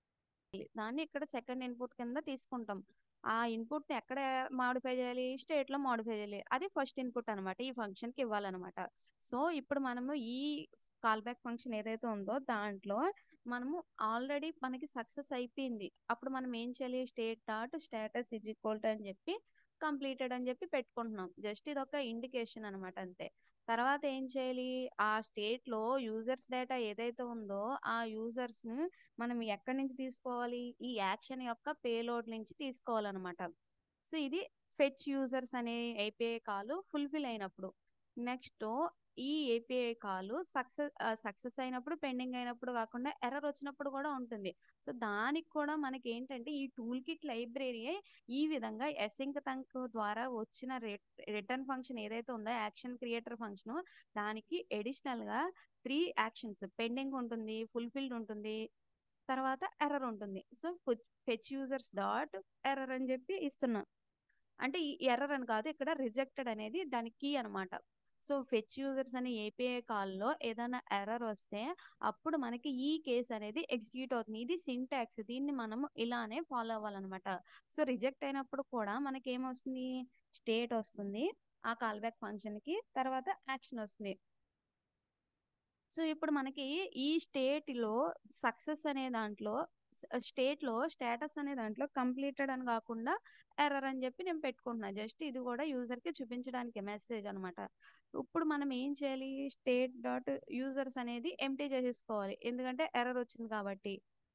దాన్ని ఇక్కడ సెకండ్ ఇన్పుట్ కింద తీసుకుంటాం ఆ ఇన్పుట్ని ఎక్కడ మాడిఫై చేయాలి స్టేట్లో మాడిఫై చేయాలి అది ఫస్ట్ ఇన్పుట్ అనమాట ఈ ఫంక్షన్కి ఇవ్వాలన్నమాట సో ఇప్పుడు మనము ఈ కాల్ బ్యాక్ ఫంక్షన్ ఏదైతే ఉందో దాంట్లో మనము ఆల్రెడీ మనకి సక్సెస్ అయిపోయింది అప్పుడు మనం ఏం చేయాలి state dot status is equal to అని చెప్పి కంప్లీటెడ్ అని చెప్పి పెట్టుకుంటున్నాం జస్ట్ ఇది ఒక ఇండికేషన్ అనమాట అంతే తర్వాత ఏం చేయాలి ఆ స్టేట్లో యూజర్స్ డేటా ఏదైతే ఉందో ఆ యూజర్స్ని మనం ఎక్కడి నుంచి తీసుకోవాలి ఈ యాక్షన్ యొక్క పేలోడ్ నుంచి తీసుకోవాలన్నమాట సో ఇది ఫెచ్ యూజర్స్ అనే ఏపీఐ కాల్ ఫుల్ఫిల్ అయినప్పుడు నెక్స్ట్ ఈ ఏపీఐ కాల్ సక్సెస్ సక్సెస్ అయినప్పుడు పెండింగ్ అయినప్పుడు కాకుండా ఎర్రర్ వచ్చినప్పుడు కూడా ఉంటుంది సో దానికి కూడా మనకి ఏంటంటే ఈ టూల్ కిట్ లైబ్రరీ ఈ విధంగా ఎసింక్ తంక్ ద్వారా వచ్చిన రిటర్న్ ఫంక్షన్ ఏదైతే ఉందో యాక్షన్ క్రియేటర్ ఫంక్షన్ దానికి అడిషనల్గా త్రీ యాక్షన్స్ పెండింగ్ ఉంటుంది ఫుల్ఫిల్డ్ ఉంటుంది తర్వాత ఎర్రర్ ఉంటుంది so fetch users dot error అని చెప్పి ఇస్తున్నా అంటే ఈ ఎర్రర్ అని కాదు ఇక్కడ రిజెక్టెడ్ అనేది దాని కీ అనమాట సో ఫెచ్ యూజర్స్ అనే ఏపీఐ కాల్లో ఏదైనా ఎర్రర్ వస్తే అప్పుడు మనకి ఈ కేస్ అనేది ఎగ్జిక్యూట్ అవుతుంది ఇది సింటాక్స్ దీన్ని మనం ఇలానే ఫాలో అవ్వాలన్నమాట సో రిజెక్ట్ అయినప్పుడు కూడా మనకి ఏమొస్తుంది స్టేట్ వస్తుంది ఆ కాల్ బ్యాక్ ఫంక్షన్కి తర్వాత యాక్షన్ వస్తుంది సో ఇప్పుడు మనకి ఈ స్టేట్లో సక్సెస్ అనే దాంట్లో స్టేట్లో స్టేటస్ అనే దాంట్లో కంప్లీటెడ్ అని కాకుండా ఎర్రర్ అని చెప్పి నేను పెట్టుకుంటున్నా జస్ట్ ఇది కూడా యూజర్కి చూపించడానికి మెసేజ్ అనమాట ఇప్పుడు మనం ఏం చేయాలి స్టేట్ డాట్ యూజర్స్ అనేది ఎంటీ చేసేసుకోవాలి ఎందుకంటే ఎర్రర్ వచ్చింది కాబట్టి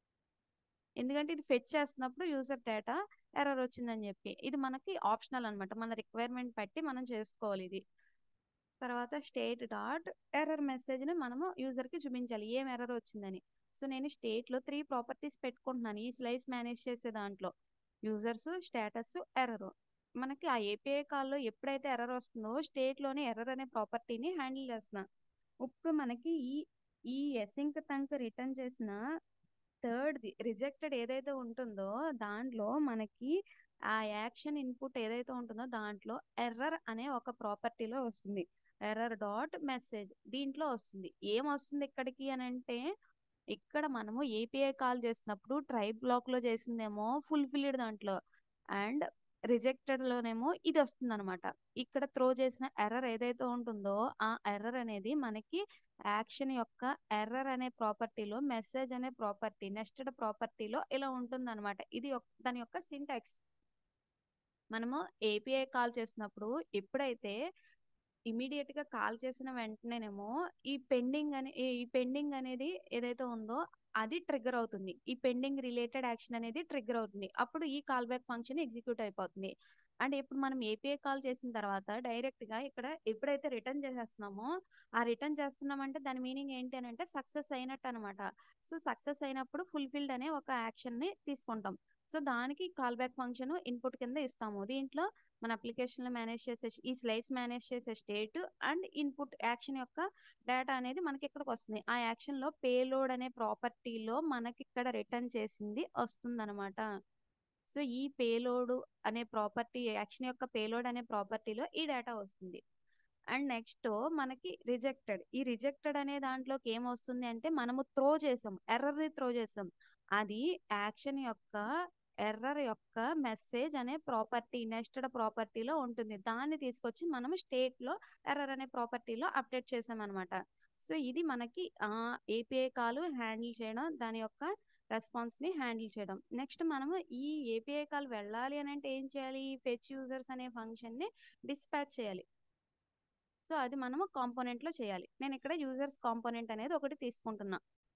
ఎందుకంటే ఇది ఫెచ్ చేస్తున్నప్పుడు యూజర్ డేటా ఎర్రర్ వచ్చిందని చెప్పి ఇది మనకి ఆప్షనల్ అనమాట మన రిక్వైర్మెంట్ బట్టి మనం చేసుకోవాలి ఇది తర్వాత స్టేట్ డాట్ ఎర్రర్ మెసేజ్ని మనము యూజర్కి చూపించాలి ఏం ఎర్రర్ వచ్చిందని సో నేను స్టేట్లో త్రీ ప్రాపర్టీస్ పెట్టుకుంటున్నాను ఈ స్లైస్ మేనేజ్ చేసే దాంట్లో యూజర్స్ స్టేటస్ ఎర్రర్ మనకి ఆ ఏపీఐ కాల్లో ఎప్పుడైతే ఎర్రర్ వస్తుందో స్టేట్లోనే ఎర్రర్ అనే ప్రాపర్టీని హ్యాండిల్ చేస్తున్నా ఇప్పుడు మనకి ఈ ఈ ఎసింక్ టంక్ రిటర్న్ చేసిన థర్డ్ రిజెక్టెడ్ ఏదైతే ఉంటుందో దాంట్లో మనకి ఆ యాక్షన్ ఇన్పుట్ ఏదైతే ఉంటుందో దాంట్లో ఎర్రర్ అనే ఒక ప్రాపర్టీలో వస్తుంది ఎర్రర్ డాట్ మెసేజ్ దీంట్లో వస్తుంది ఏం వస్తుంది ఇక్కడికి అని అంటే ఇక్కడ మనము ఏపీఐ కాల్ చేసినప్పుడు ట్రైబ్ బ్లాక్ లో చేసిందేమో ఫుల్ఫిల్డ్ దాంట్లో అండ్ రిజెక్టెడ్ లోనేమో ఇది వస్తుంది అనమాట ఇక్కడ త్రో చేసిన ఎర్రర్ ఏదైతే ఉంటుందో ఆ ఎర్రర్ అనేది మనకి యాక్షన్ యొక్క ఎర్రర్ అనే ప్రాపర్టీలో మెసేజ్ అనే ప్రాపర్టీ నెస్టెడ్ ప్రాపర్టీలో ఇలా ఉంటుంది అనమాట ఇది దాని యొక్క సింటాక్స్ మనము ఏపీఐ కాల్ చేసినప్పుడు ఎప్పుడైతే ఇమీడియట్ గా కాల్ చేసిన వెంటనేనేమో ఈ పెండింగ్ అని ఈ పెండింగ్ అనేది ఏదైతే ఉందో అది ట్రిగ్గర్ అవుతుంది ఈ పెండింగ్ రిలేటెడ్ యాక్షన్ అనేది ట్రిగ్గర్ అవుతుంది అప్పుడు ఈ కాల్ బ్యాక్ ఫంక్షన్ ఎగ్జిక్యూట్ అయిపోతుంది అండ్ ఇప్పుడు మనం ఏపీఐ కాల్ చేసిన తర్వాత డైరెక్ట్ గా ఇక్కడ ఎప్పుడైతే రిటర్న్ చేసేస్తున్నామో ఆ రిటర్న్ చేస్తున్నామంటే దాని మీనింగ్ ఏంటి అని అంటే సక్సెస్ అయినట్టు అనమాట సో సక్సెస్ అయినప్పుడు ఫుల్ఫిల్డ్ అనే ఒక యాక్షన్ ని తీసుకుంటాం సో దానికి కాల్ బ్యాక్ ఫంక్షన్ ఇన్పుట్ కింద ఇస్తాము దీంట్లో మన అప్లికేషన్ లో మేనేజ్ చేసే ఈ స్లైస్ మేనేజ్ చేసే స్టేట్ అండ్ ఇన్పుట్ యాక్షన్ యొక్క డేటా అనేది మనకి ఇక్కడికి వస్తుంది ఆ యాక్షన్ లో పేలోడ్ అనే ప్రాపర్టీలో మనకి ఇక్కడ రిటర్న్ చేసింది వస్తుంది సో ఈ పేలోడ్ అనే ప్రాపర్టీ యాక్షన్ యొక్క పేలోడ్ అనే ప్రాపర్టీలో ఈ డేటా వస్తుంది అండ్ నెక్స్ట్ మనకి రిజెక్టెడ్ ఈ రిజెక్టెడ్ అనే దాంట్లోకి ఏమొస్తుంది అంటే మనము త్రో చేసాం ఎర్రర్ ని త్రో చేసాం అది యాక్షన్ యొక్క ఎర్రర్ యొక్క మెసేజ్ అనే ప్రాపర్టీ నెస్టెడ్ ప్రాపర్టీలో ఉంటుంది దాన్ని తీసుకొచ్చి మనం స్టేట్ లో ఎర్రర్ అనే ప్రాపర్టీలో అప్డేట్ చేసామన్నమాట సో ఇది మనకి ఆ ఏపీఐ కాల్ హ్యాండిల్ చేయడం దాని యొక్క రెస్పాన్స్ ని హ్యాండిల్ చేయడం నెక్స్ట్ మనము ఈ ఏపీఐ కాల్ వెళ్ళాలి అని అంటే ఏం చేయాలి ఫెచ్ యూజర్స్ అనే ఫంక్షన్ ని డిస్పాచ్ చేయాలి సో అది మనము కాంపోనెంట్ లో చేయాలి నేను ఇక్కడ యూజర్స్ కాంపోనెంట్ అనేది ఒకటి తీసుకుంటున్నా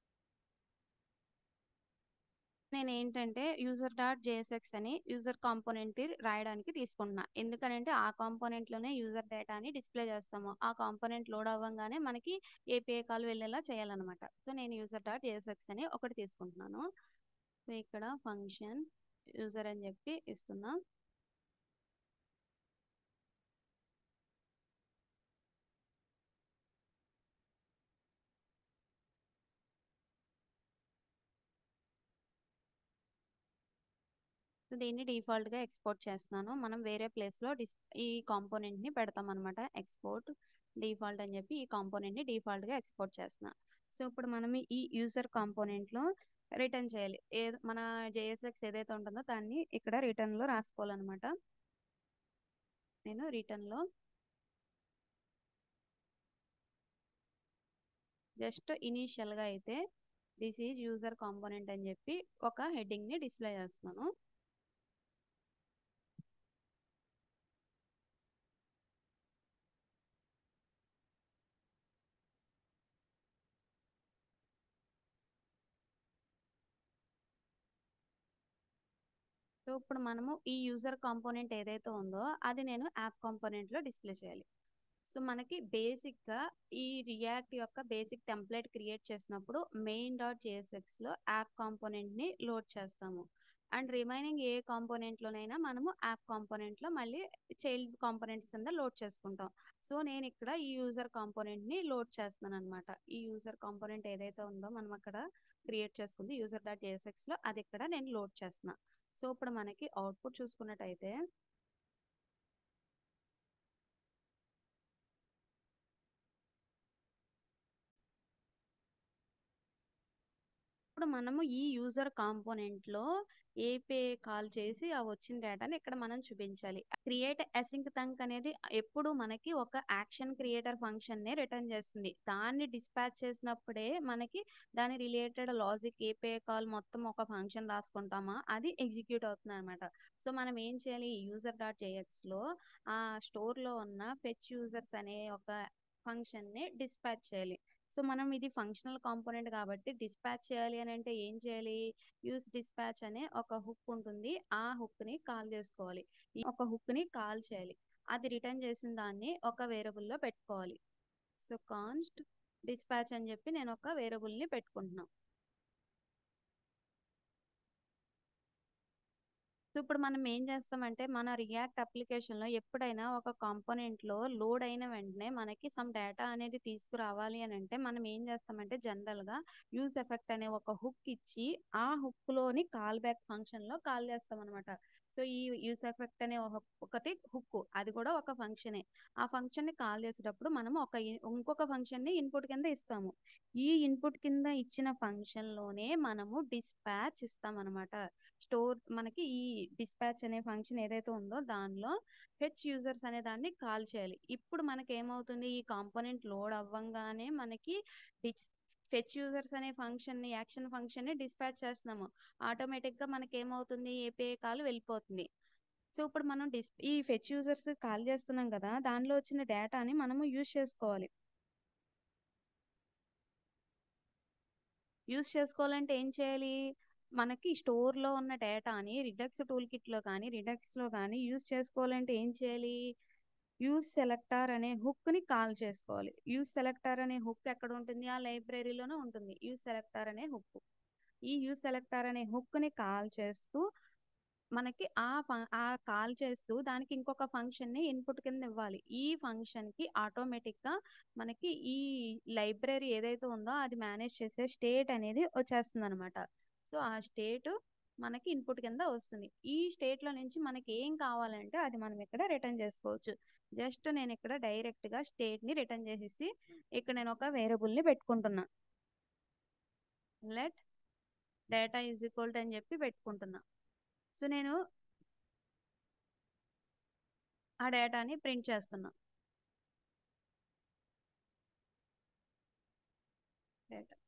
నేను ఏంటంటే యూజర్ డాట్ జేఎస్ఎక్స్ అని యూజర్ కాంపోనెంట్ రాయడానికి తీసుకుంటున్నా ఎందుకనంటే ఆ కాంపోనెంట్ లోనే యూజర్ డేటాని డిస్ప్లే చేస్తాము ఆ కాంపోనెంట్ లోడ్ అవ్వగానే మనకి ఏపీఐ కాల్ వెళ్ళేలా చేయాలన్నమాట సో నేను యూజర్ డాట్ జేఎస్ఎక్స్ అని ఒకటి తీసుకుంటున్నాను సో ఇక్కడ ఫంక్షన్ యూజర్ అని చెప్పి ఇస్తున్నా సో దీన్ని డిఫాల్ట్ గా ఎక్స్పోర్ట్ చేస్తున్నాను మనం వేరే ప్లేస్ లో డిస్ ఈ కాంపోనెంట్ ని పెడతాం అనమాట ఎక్స్పోర్ట్ డిఫాల్ట్ అని చెప్పి ఈ కాంపోనెంట్ ని డిఫాల్ట్ గా ఎక్స్పోర్ట్ చేస్తున్నా సో ఇప్పుడు మనం ఈ యూజర్ కాంపోనెంట్ లో రిటర్న్ చేయాలి ఏ మన జేఎస్ఎక్స్ ఏదైతే ఉంటుందో దాన్ని ఇక్కడ రిటర్న్ లో రాసుకోవాలన్నమాట నేను రిటర్న్ లో జస్ట్ ఇనీషియల్ గా అయితే దిస్ ఈజ్ యూజర్ కాంపోనెంట్ అని చెప్పి ఒక హెడ్డింగ్ ని డిస్ప్లే చేస్తున్నాను సో ఇప్పుడు మనము ఈ యూజర్ కాంపోనెంట్ ఏదైతే ఉందో అది నేను యాప్ కాంపోనెంట్ లో డిస్ప్లే చేయాలి సో మనకి బేసిక్ గా ఈ రియాక్ట్ యొక్క బేసిక్ టెంప్లెట్ క్రియేట్ చేసినప్పుడు మెయిన్ డాట్ జేఎస్ఎక్స్ లో యాప్ కాంపోనెంట్ ని లోడ్ చేస్తాము అండ్ రిమైనింగ్ ఏ కాంపోనెంట్ లోనైనా మనము యాప్ కాంపోనెంట్ లో మళ్ళీ చైల్డ్ కాంపోనెంట్స్ కింద లోడ్ చేసుకుంటాం సో నేను ఇక్కడ ఈ యూజర్ కాంపోనెంట్ ని లోడ్ చేస్తున్నాను అనమాట ఈ యూజర్ కాంపోనెంట్ ఏదైతే ఉందో మనం అక్కడ క్రియేట్ చేసుకుంది యూజర్ డాట్ జేఎస్ఎక్స్ లో అది ఇక్కడ నేను లోడ్ చేస్తున్నా సో ఇప్పుడు మనకి అవుట్పుట్ చూసుకున్నట్టయితే ఇప్పుడు మనము ఈ యూజర్ కాంపోనెంట్లో ఏపీఐ కాల్ చేసి ఆ వచ్చిన డేటాని ఇక్కడ మనం చూపించాలి క్రియేట్ అసింక్ థంక్ అనేది ఎప్పుడు మనకి ఒక యాక్షన్ క్రియేటర్ ఫంక్షన్ నే రిటర్న్ చేస్తుంది దాన్ని డిస్పాచ్ చేసినప్పుడే మనకి దాని రిలేటెడ్ లాజిక్ ఏపీఐ కాల్ మొత్తం ఒక ఫంక్షన్ రాసుకుంటామా అది ఎగ్జిక్యూట్ అవుతుంది అనమాట సో మనం ఏం చేయాలి యూజర్ డాట్ లో ఆ స్టోర్ లో ఉన్న ఫెచ్ యూజర్స్ అనే ఒక ఫంక్షన్ ని డిస్పాచ్ చేయాలి సో మనం ఇది ఫంక్షనల్ కాంపోనెంట్ కాబట్టి డిస్పాచ్ చేయాలి అని అంటే ఏం చేయాలి యూస్ డిస్పాచ్ అనే ఒక హుక్ ఉంటుంది ఆ హుక్ ని కాల్ చేసుకోవాలి ఈ ఒక హుక్ ని కాల్ చేయాలి అది రిటర్న్ చేసిన దాన్ని ఒక వేరియబుల్ లో పెట్టుకోవాలి సో కాన్స్ట్ డిస్పాచ్ అని చెప్పి నేను ఒక వేరియబుల్ ని పెట్టుకుంటున్నాను సో ఇప్పుడు మనం ఏం చేస్తామంటే మన రియాక్ట్ అప్లికేషన్లో ఎప్పుడైనా ఒక కాంపోనెంట్లో లోడ్ అయిన వెంటనే మనకి సమ్ డేటా అనేది తీసుకురావాలి అని అంటే మనం ఏం చేస్తామంటే జనరల్గా యూజ్ ఎఫెక్ట్ అనే ఒక హుక్ ఇచ్చి ఆ హుక్లోని కాల్ బ్యాక్ ఫంక్షన్లో కాల్ చేస్తాం అనమాట సో ఈ యూజ్ ఎఫెక్ట్ అనే ఒక- ఒకటి హుక్ అది కూడా ఒక ఫంక్షనే ఆ ఫంక్షన్ని కాల్ చేసేటప్పుడు మనం ఒక ఇ- ఇంకొక ఫంక్షన్ని ఇన్పుట్ కింద ఇస్తాము ఈ ఇన్పుట్ కింద ఇచ్చిన ఫంక్షన్లోనే మనము డిస్పాచ్ ఇస్తాం అనమాట స్టోర్ మనకి ఈ డిస్పాచ్ అనే ఫంక్షన్ ఏదైతే ఉందో దానిలో హెచ్ యూజర్స్ అనే దాన్ని కాల్ చేయాలి ఇప్పుడు మనకి ఏమవుతుంది ఈ కాంపోనెంట్ లోడ్ అవ్వంగానే మనకి డిస్ ఫెచ్ యూజర్స్ అనే ఫంక్షన్ ని యాక్షన్ ఫంక్షన్ ని డిస్పాచ్ చేస్తున్నాము ఆటోమేటిక్ గా మనకి ఏమవుతుంది ఏపీఐ కాల్ వెళ్ళిపోతుంది సో ఇప్పుడు మనం డిస్ ఈ ఫెచ్ యూజర్స్ కాల్ చేస్తున్నాం కదా దానిలో వచ్చిన డేటాని మనము యూజ్ చేసుకోవాలి యూజ్ చేసుకోవాలంటే ఏం చేయాలి మనకి స్టోర్లో ఉన్న డేటాని రిడక్స్ టూల్ కిట్లో కానీ రిడక్స్లో కానీ యూజ్ చేసుకోవాలంటే ఏం చేయాలి యూజ్ సెలెక్టార్ అనే హుక్ని కాల్ చేసుకోవాలి యూజ్ సెలెక్టార్ అనే హుక్ ఎక్కడ ఉంటుంది ఆ లైబ్రరీలోనే ఉంటుంది యూజ్ సెలెక్టార్ అనే హుక్ ఈ యూజ్ సెలెక్టార్ అనే హుక్ని కాల్ చేస్తూ మనకి ఆ ఫం- ఆ కాల్ చేస్తూ దానికి ఇంకొక ఫంక్షన్ ని ఇన్పుట్ కింద ఇవ్వాలి ఈ ఫంక్షన్ కి ఆటోమేటిక్ గా మనకి ఈ లైబ్రరీ ఏదైతే ఉందో అది మేనేజ్ చేసే స్టేట్ అనేది వచ్చేస్తుంది అనమాట సో ఆ స్టేట్ మనకి ఇన్పుట్ కింద వస్తుంది ఈ స్టేట్ లో నుంచి మనకి ఏం కావాలంటే అది మనం ఇక్కడ రిటర్న్ చేసుకోవచ్చు జస్ట్ నేను ఇక్కడ డైరెక్ట్ గా స్టేట్ ని రిటర్న్ చేసేసి ఇక్కడ నేను ఒక వేరియబుల్ ని పెట్టుకుంటున్నా let data is equal to అని చెప్పి పెట్టుకుంటున్నా సో నేను ఆ డేటాని ప్రింట్ చేస్తున్నా డేటా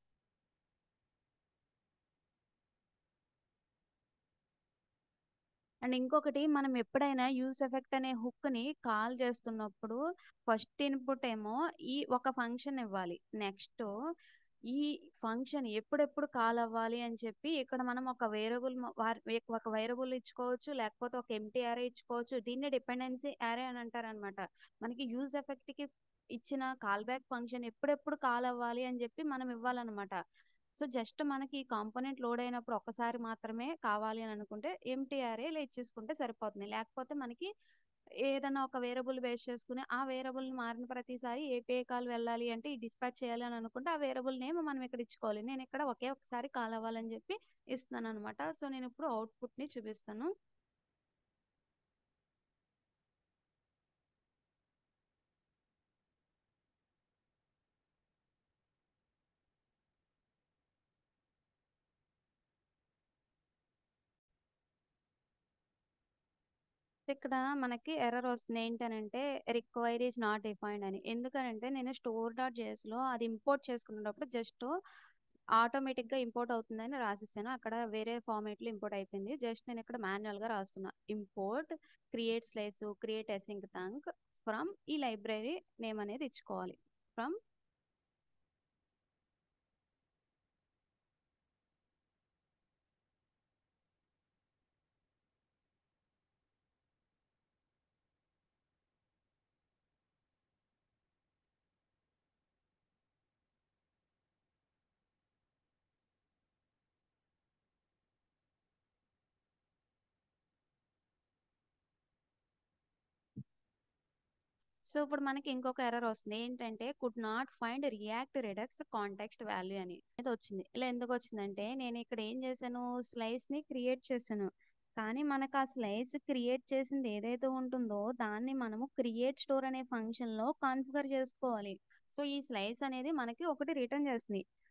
అండ్ ఇంకొకటి మనం ఎప్పుడైనా యూస్ ఎఫెక్ట్ అనే హుక్ ని కాల్ చేస్తున్నప్పుడు ఫస్ట్ ఇన్పుట్ ఏమో ఈ ఒక ఫంక్షన్ ఇవ్వాలి నెక్స్ట్ ఈ ఫంక్షన్ ఎప్పుడెప్పుడు కాల్ అవ్వాలి అని చెప్పి ఇక్కడ మనం ఒక వేరియబుల్ ఒక వేరియబుల్ ఇచ్చుకోవచ్చు లేకపోతే ఒక ఎంటీ అరే ఇచ్చుకోవచ్చు దీన్ని డిపెండెన్సీ అరే అని అంటారు అనమాట మనకి యూజ్ ఎఫెక్ట్ కి ఇచ్చిన కాల్ బ్యాక్ ఫంక్షన్ ఎప్పుడెప్పుడు కాల్ అవ్వాలి అని చెప్పి మనం ఇవ్వాలన్నమాట సో జస్ట్ మనకి ఈ కాంపోనెంట్ లోడ్ అయినప్పుడు ఒకసారి మాత్రమే కావాలి అని అనుకుంటే ఎంటీఆర్ఏ ఇలా ఇచ్చేసుకుంటే సరిపోతుంది లేకపోతే మనకి ఏదైనా ఒక వేరియబుల్ బేస్ చేసుకుని ఆ వేరియబుల్ మారిన ప్రతిసారి ఏపీఐ కాల్ వెళ్ళాలి అంటే ఈ డిస్పాచ్ చేయాలి అని అనుకుంటే ఆ వేరియబుల్ నేమ్ మనం ఇక్కడ ఇచ్చుకోవాలి నేను ఇక్కడ ఒకే ఒకసారి కాల్ అవ్వాలని చెప్పి ఇస్తున్నాను అనమాట సో నేను ఇప్పుడు అవుట్పుట్ ని చూపిస్తాను ఇక్కడ మనకి ఎర్రర్ వస్తుంది ఏంటనంటే రిక్వైర్ ఈజ్ నాట్ డిఫైన్డ్ అని ఎందుకనంటే నేను స్టోర్ డాట్ లో అది ఇంపోర్ట్ చేసుకునేటప్పుడు జస్ట్ ఆటోమేటిక్ గా ఇంపోర్ట్ అవుతుందని రాసేసాను అక్కడ వేరే ఫార్మేట్ లో ఇంపోర్ట్ అయిపోయింది జస్ట్ నేను ఇక్కడ మాన్యువల్ గా రాస్తున్నా import create slice create async thunk from ఈ లైబ్రరీ నేమ్ అనేది ఇచ్చుకోవాలి ఫ్రమ్ సో ఇప్పుడు మనకి ఇంకొక ఎర్రర్ వస్తుంది ఏంటంటే could not find React Redux context value అని ఇది వచ్చింది ఇలా ఎందుకు వచ్చిందంటే నేను ఇక్కడ ఏం చేశాను స్లైస్ ని క్రియేట్ చేశాను కానీ మనకు ఆ స్లైస్ క్రియేట్ చేసింది ఏదైతే ఉంటుందో దాన్ని మనము క్రియేట్ స్టోర్ అనే ఫంక్షన్ లో కాన్ఫిగర్ చేసుకోవాలి సో ఈ స్లైస్ అనేది మనకి ఒకటి రిటర్న్ చేస్తుంది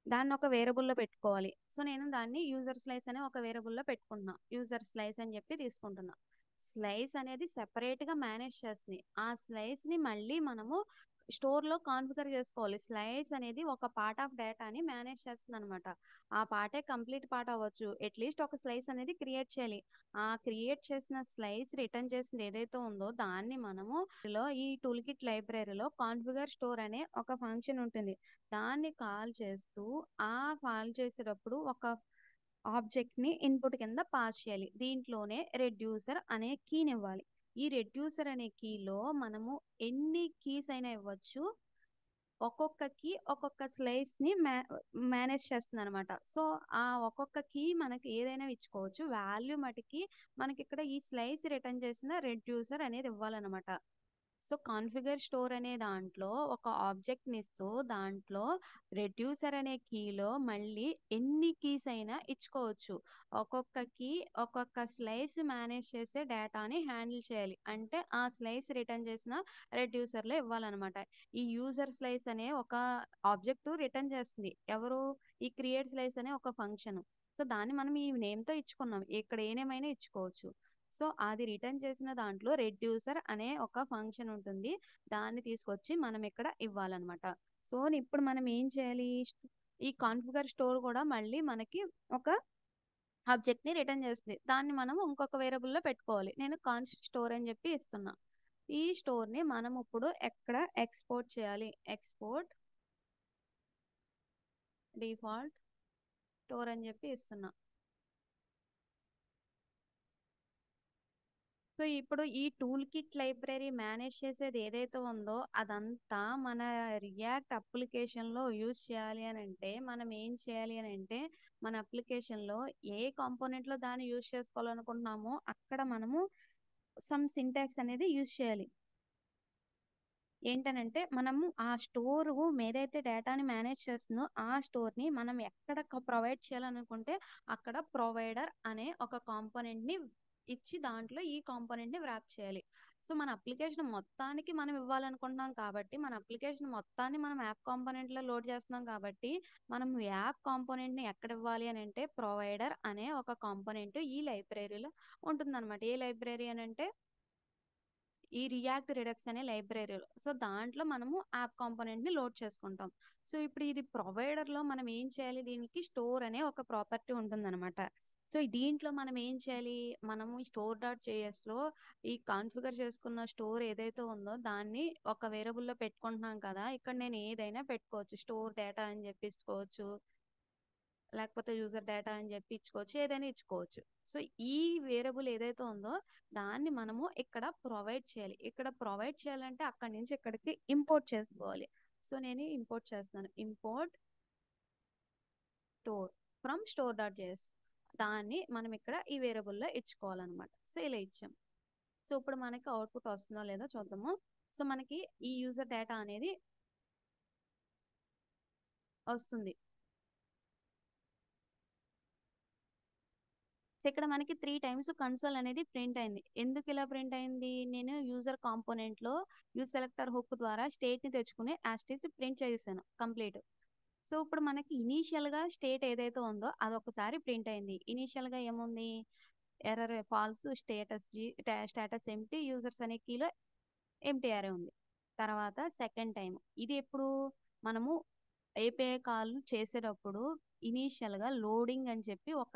దాన్ని ఒక వేరియబుల్లో పెట్టుకోవాలి సో నేను దాన్ని యూజర్ స్లైస్ అనే ఒక వేరియబుల్లో పెట్టుకుంటున్నా యూజర్ స్లైస్ అని చెప్పి తీసుకుంటున్నా స్లైస్ అనేది సెపరేట్గా మేనేజ్ చేస్తుంది ఆ స్లైస్ని మళ్ళీ మనము స్టోర్లో కాన్ఫిగర్ చేసుకోవాలి స్లైడ్స్ అనేది ఒక పార్ట్ ఆఫ్ డేటాని మేనేజ్ చేస్తుంది అనమాట ఆ పార్టే కంప్లీట్ పార్ట్ అవ్వచ్చు అట్లీస్ట్ ఒక స్లైస్ అనేది క్రియేట్ చేయాలి ఆ క్రియేట్ చేసిన స్లైస్ రిటర్న్ చేసింది ఏదైతే ఉందో దాన్ని మనము లో ఈ టూల్ కిట్ లైబ్రరీలో కాన్ఫిగర్ స్టోర్ అనే ఒక ఫంక్షన్ ఉంటుంది దాన్ని కాల్ చేస్తూ ఆ కాల్ చేసేటప్పుడు ఒక ఆబ్జెక్ట్ని ఇన్పుట్ కింద పాస్ చేయాలి దీంట్లోనే రెడ్యూసర్ అనే కీని ఇవ్వాలి ఈ రెడ్యూసర్ అనే కీలో మనము ఎన్ని కీస్ అయినా ఇవ్వచ్చు ఒక్కొక్క కీ ఒక్కొక్క స్లైస్ని మ్యా మేనేజ్ చేస్తుంది అనమాట సో ఆ ఒక్కొక్క కీ మనకి ఏదైనా ఇచ్చుకోవచ్చు వాల్యూ మటుకి మనకి ఇక్కడ ఈ స్లైస్ రిటర్న్ చేసిన రెడ్యూసర్ అనేది ఇవ్వాలన్నమాట సో కాన్ఫిగర్ స్టోర్ అనే దాంట్లో ఒక ఆబ్జెక్ట్ని ఇస్తూ దాంట్లో రెడ్యూసర్ అనే కీలో మళ్ళీ ఎన్ని కీస్ అయినా ఇచ్చుకోవచ్చు ఒక్కొక్క కీ ఒక్కొక్క స్లైస్ మేనేజ్ చేసే డేటాని హ్యాండిల్ చేయాలి అంటే ఆ స్లైస్ రిటర్న్ చేసిన రెడ్యూసర్లో ఇవ్వాలన్నమాట ఈ యూజర్ స్లైస్ అనే ఒక ఆబ్జెక్ట్ రిటర్న్ చేస్తుంది ఎవరు ఈ క్రియేట్ స్లైస్ అనే ఒక ఫంక్షన్ సో దాన్ని మనం ఈ నేమ్తో ఇచ్చుకున్నాం ఇక్కడ ఏ నేమ్ అయినా ఇచ్చుకోవచ్చు సో అది రిటర్న్ చేసిన దాంట్లో రెడ్యూసర్ అనే ఒక ఫంక్షన్ ఉంటుంది దాన్ని తీసుకొచ్చి మనం ఇక్కడ ఇవ్వాలన్నమాట సో ఇప్పుడు మనం ఏం చేయాలి ఈ కాన్ఫిగర్ స్టోర్ కూడా మళ్ళీ మనకి ఒక ఆబ్జెక్ట్ని రిటర్న్ చేస్తుంది దాన్ని మనం ఇంకొక వేరియబుల్లో పెట్టుకోవాలి నేను కాన్ స్టోర్ అని చెప్పి ఇస్తున్నా ఈ స్టోర్ని మనం ఇప్పుడు ఎక్కడ ఎక్స్పోర్ట్ చేయాలి ఎక్స్పోర్ట్ డిఫాల్ట్ స్టోర్ అని చెప్పి ఇస్తున్నా సో ఇప్పుడు ఈ టూల్ కిట్ లైబ్రరీ మేనేజ్ చేసేది ఏదైతే ఉందో అదంతా మన రియాక్ట్ అప్లికేషన్లో యూజ్ చేయాలి అని అంటే మనం ఏం చేయాలి అని అంటే మన అప్లికేషన్లో ఏ కాంపోనెంట్లో దాన్ని యూజ్ చేసుకోవాలనుకుంటున్నామో అక్కడ మనము సమ్ సింటాక్స్ అనేది యూజ్ చేయాలి ఏంటనంటే మనము ఆ స్టోర్ ఏదైతే డేటాని మేనేజ్ చేస్తుందో ఆ స్టోర్ని మనం ఎక్కడ ప్రొవైడ్ చేయాలనుకుంటే అక్కడ ప్రొవైడర్ అనే ఒక కాంపోనెంట్ని ఇచ్చి దాంట్లో ఈ కాంపోనెంట్ని వ్రాప్ చేయాలి సో మన అప్లికేషన్ మొత్తానికి మనం ఇవ్వాలనుకుంటున్నాం కాబట్టి మన అప్లికేషన్ మొత్తాన్ని మనం యాప్ కాంపోనెంట్లో లోడ్ చేస్తున్నాం కాబట్టి మనం యాప్ కాంపోనెంట్ని ఎక్కడ ఇవ్వాలి అని అంటే ప్రొవైడర్ అనే ఒక కాంపోనెంట్ ఈ లైబ్రరీలో ఉంటుందన్నమాట ఏ లైబ్రరీ అని అంటే ఈ రియాక్ట్ రిడక్స్ అనే లైబ్రరీలో సో దాంట్లో మనము యాప్ కాంపోనెంట్ని లోడ్ చేసుకుంటాం సో ఇప్పుడు ఇది ప్రొవైడర్లో మనం ఏం చేయాలి దీనికి స్టోర్ అనే ఒక ప్రాపర్టీ ఉంటుందన్నమాట సో దీంట్లో మనం ఏం చేయాలి మనము ఈ స్టోర్ డాట్ జేఎస్లో ఈ కాన్ఫిగర్ చేసుకున్న స్టోర్ ఏదైతే ఉందో దాన్ని ఒక వేరియబుల్లో పెట్టుకుంటున్నాం కదా ఇక్కడ నేను ఏదైనా పెట్టుకోవచ్చు స్టోర్ డేటా అని చెప్పిచ్చుకోవచ్చు లేకపోతే యూజర్ డేటా అని చెప్పి ఇచ్చుకోవచ్చు ఏదైనా ఇచ్చుకోవచ్చు సో ఈ వేరియబుల్ ఏదైతే ఉందో దాన్ని మనము ఇక్కడ ప్రొవైడ్ చేయాలి ఇక్కడ ప్రొవైడ్ చేయాలంటే అక్కడి నుంచి ఇక్కడికి ఇంపోర్ట్ చేసుకోవాలి సో నేను ఇంపోర్ట్ చేస్తున్నాను import store from store dot JS దాన్ని మనం ఇక్కడ ఈ వేరియబుల్లో ఇచ్చుకోవాలన్నమాట సో ఇలా ఇచ్చాం సో ఇప్పుడు మనకి అవుట్పుట్ వస్తుందో లేదో చూద్దాము సో మనకి ఈ యూజర్ డేటా అనేది వస్తుంది ఇక్కడ మనకి త్రీ టైమ్స్ కన్సోల్ అనేది ప్రింట్ అయింది ఎందుకు ఇలా ప్రింట్ అయింది నేను యూజర్ కాంపోనెంట్లో యూజ్ సెలెక్టర్ హుక్ ద్వారా స్టేట్ని తెచ్చుకుని యాస్టీస్ ప్రింట్ చేసాను కంప్లీట్ సో ఇప్పుడు మనకి ఇనీషియల్గా స్టేట్ ఏదైతే ఉందో అది ఒకసారి ప్రింట్ అయింది ఇనీషియల్గా ఏముంది ఎర్రర్ ఫాల్స్ స్టేటస్ జీ స్టేటస్ ఎంటీ యూజర్స్ అనే కీలో ఎంటీఆర్ఏ ఉంది తర్వాత సెకండ్ టైం ఇది ఎప్పుడు మనము ఏపీఐ కాల్ చేసేటప్పుడు ఇనీషియల్గా లోడింగ్ అని చెప్పి ఒక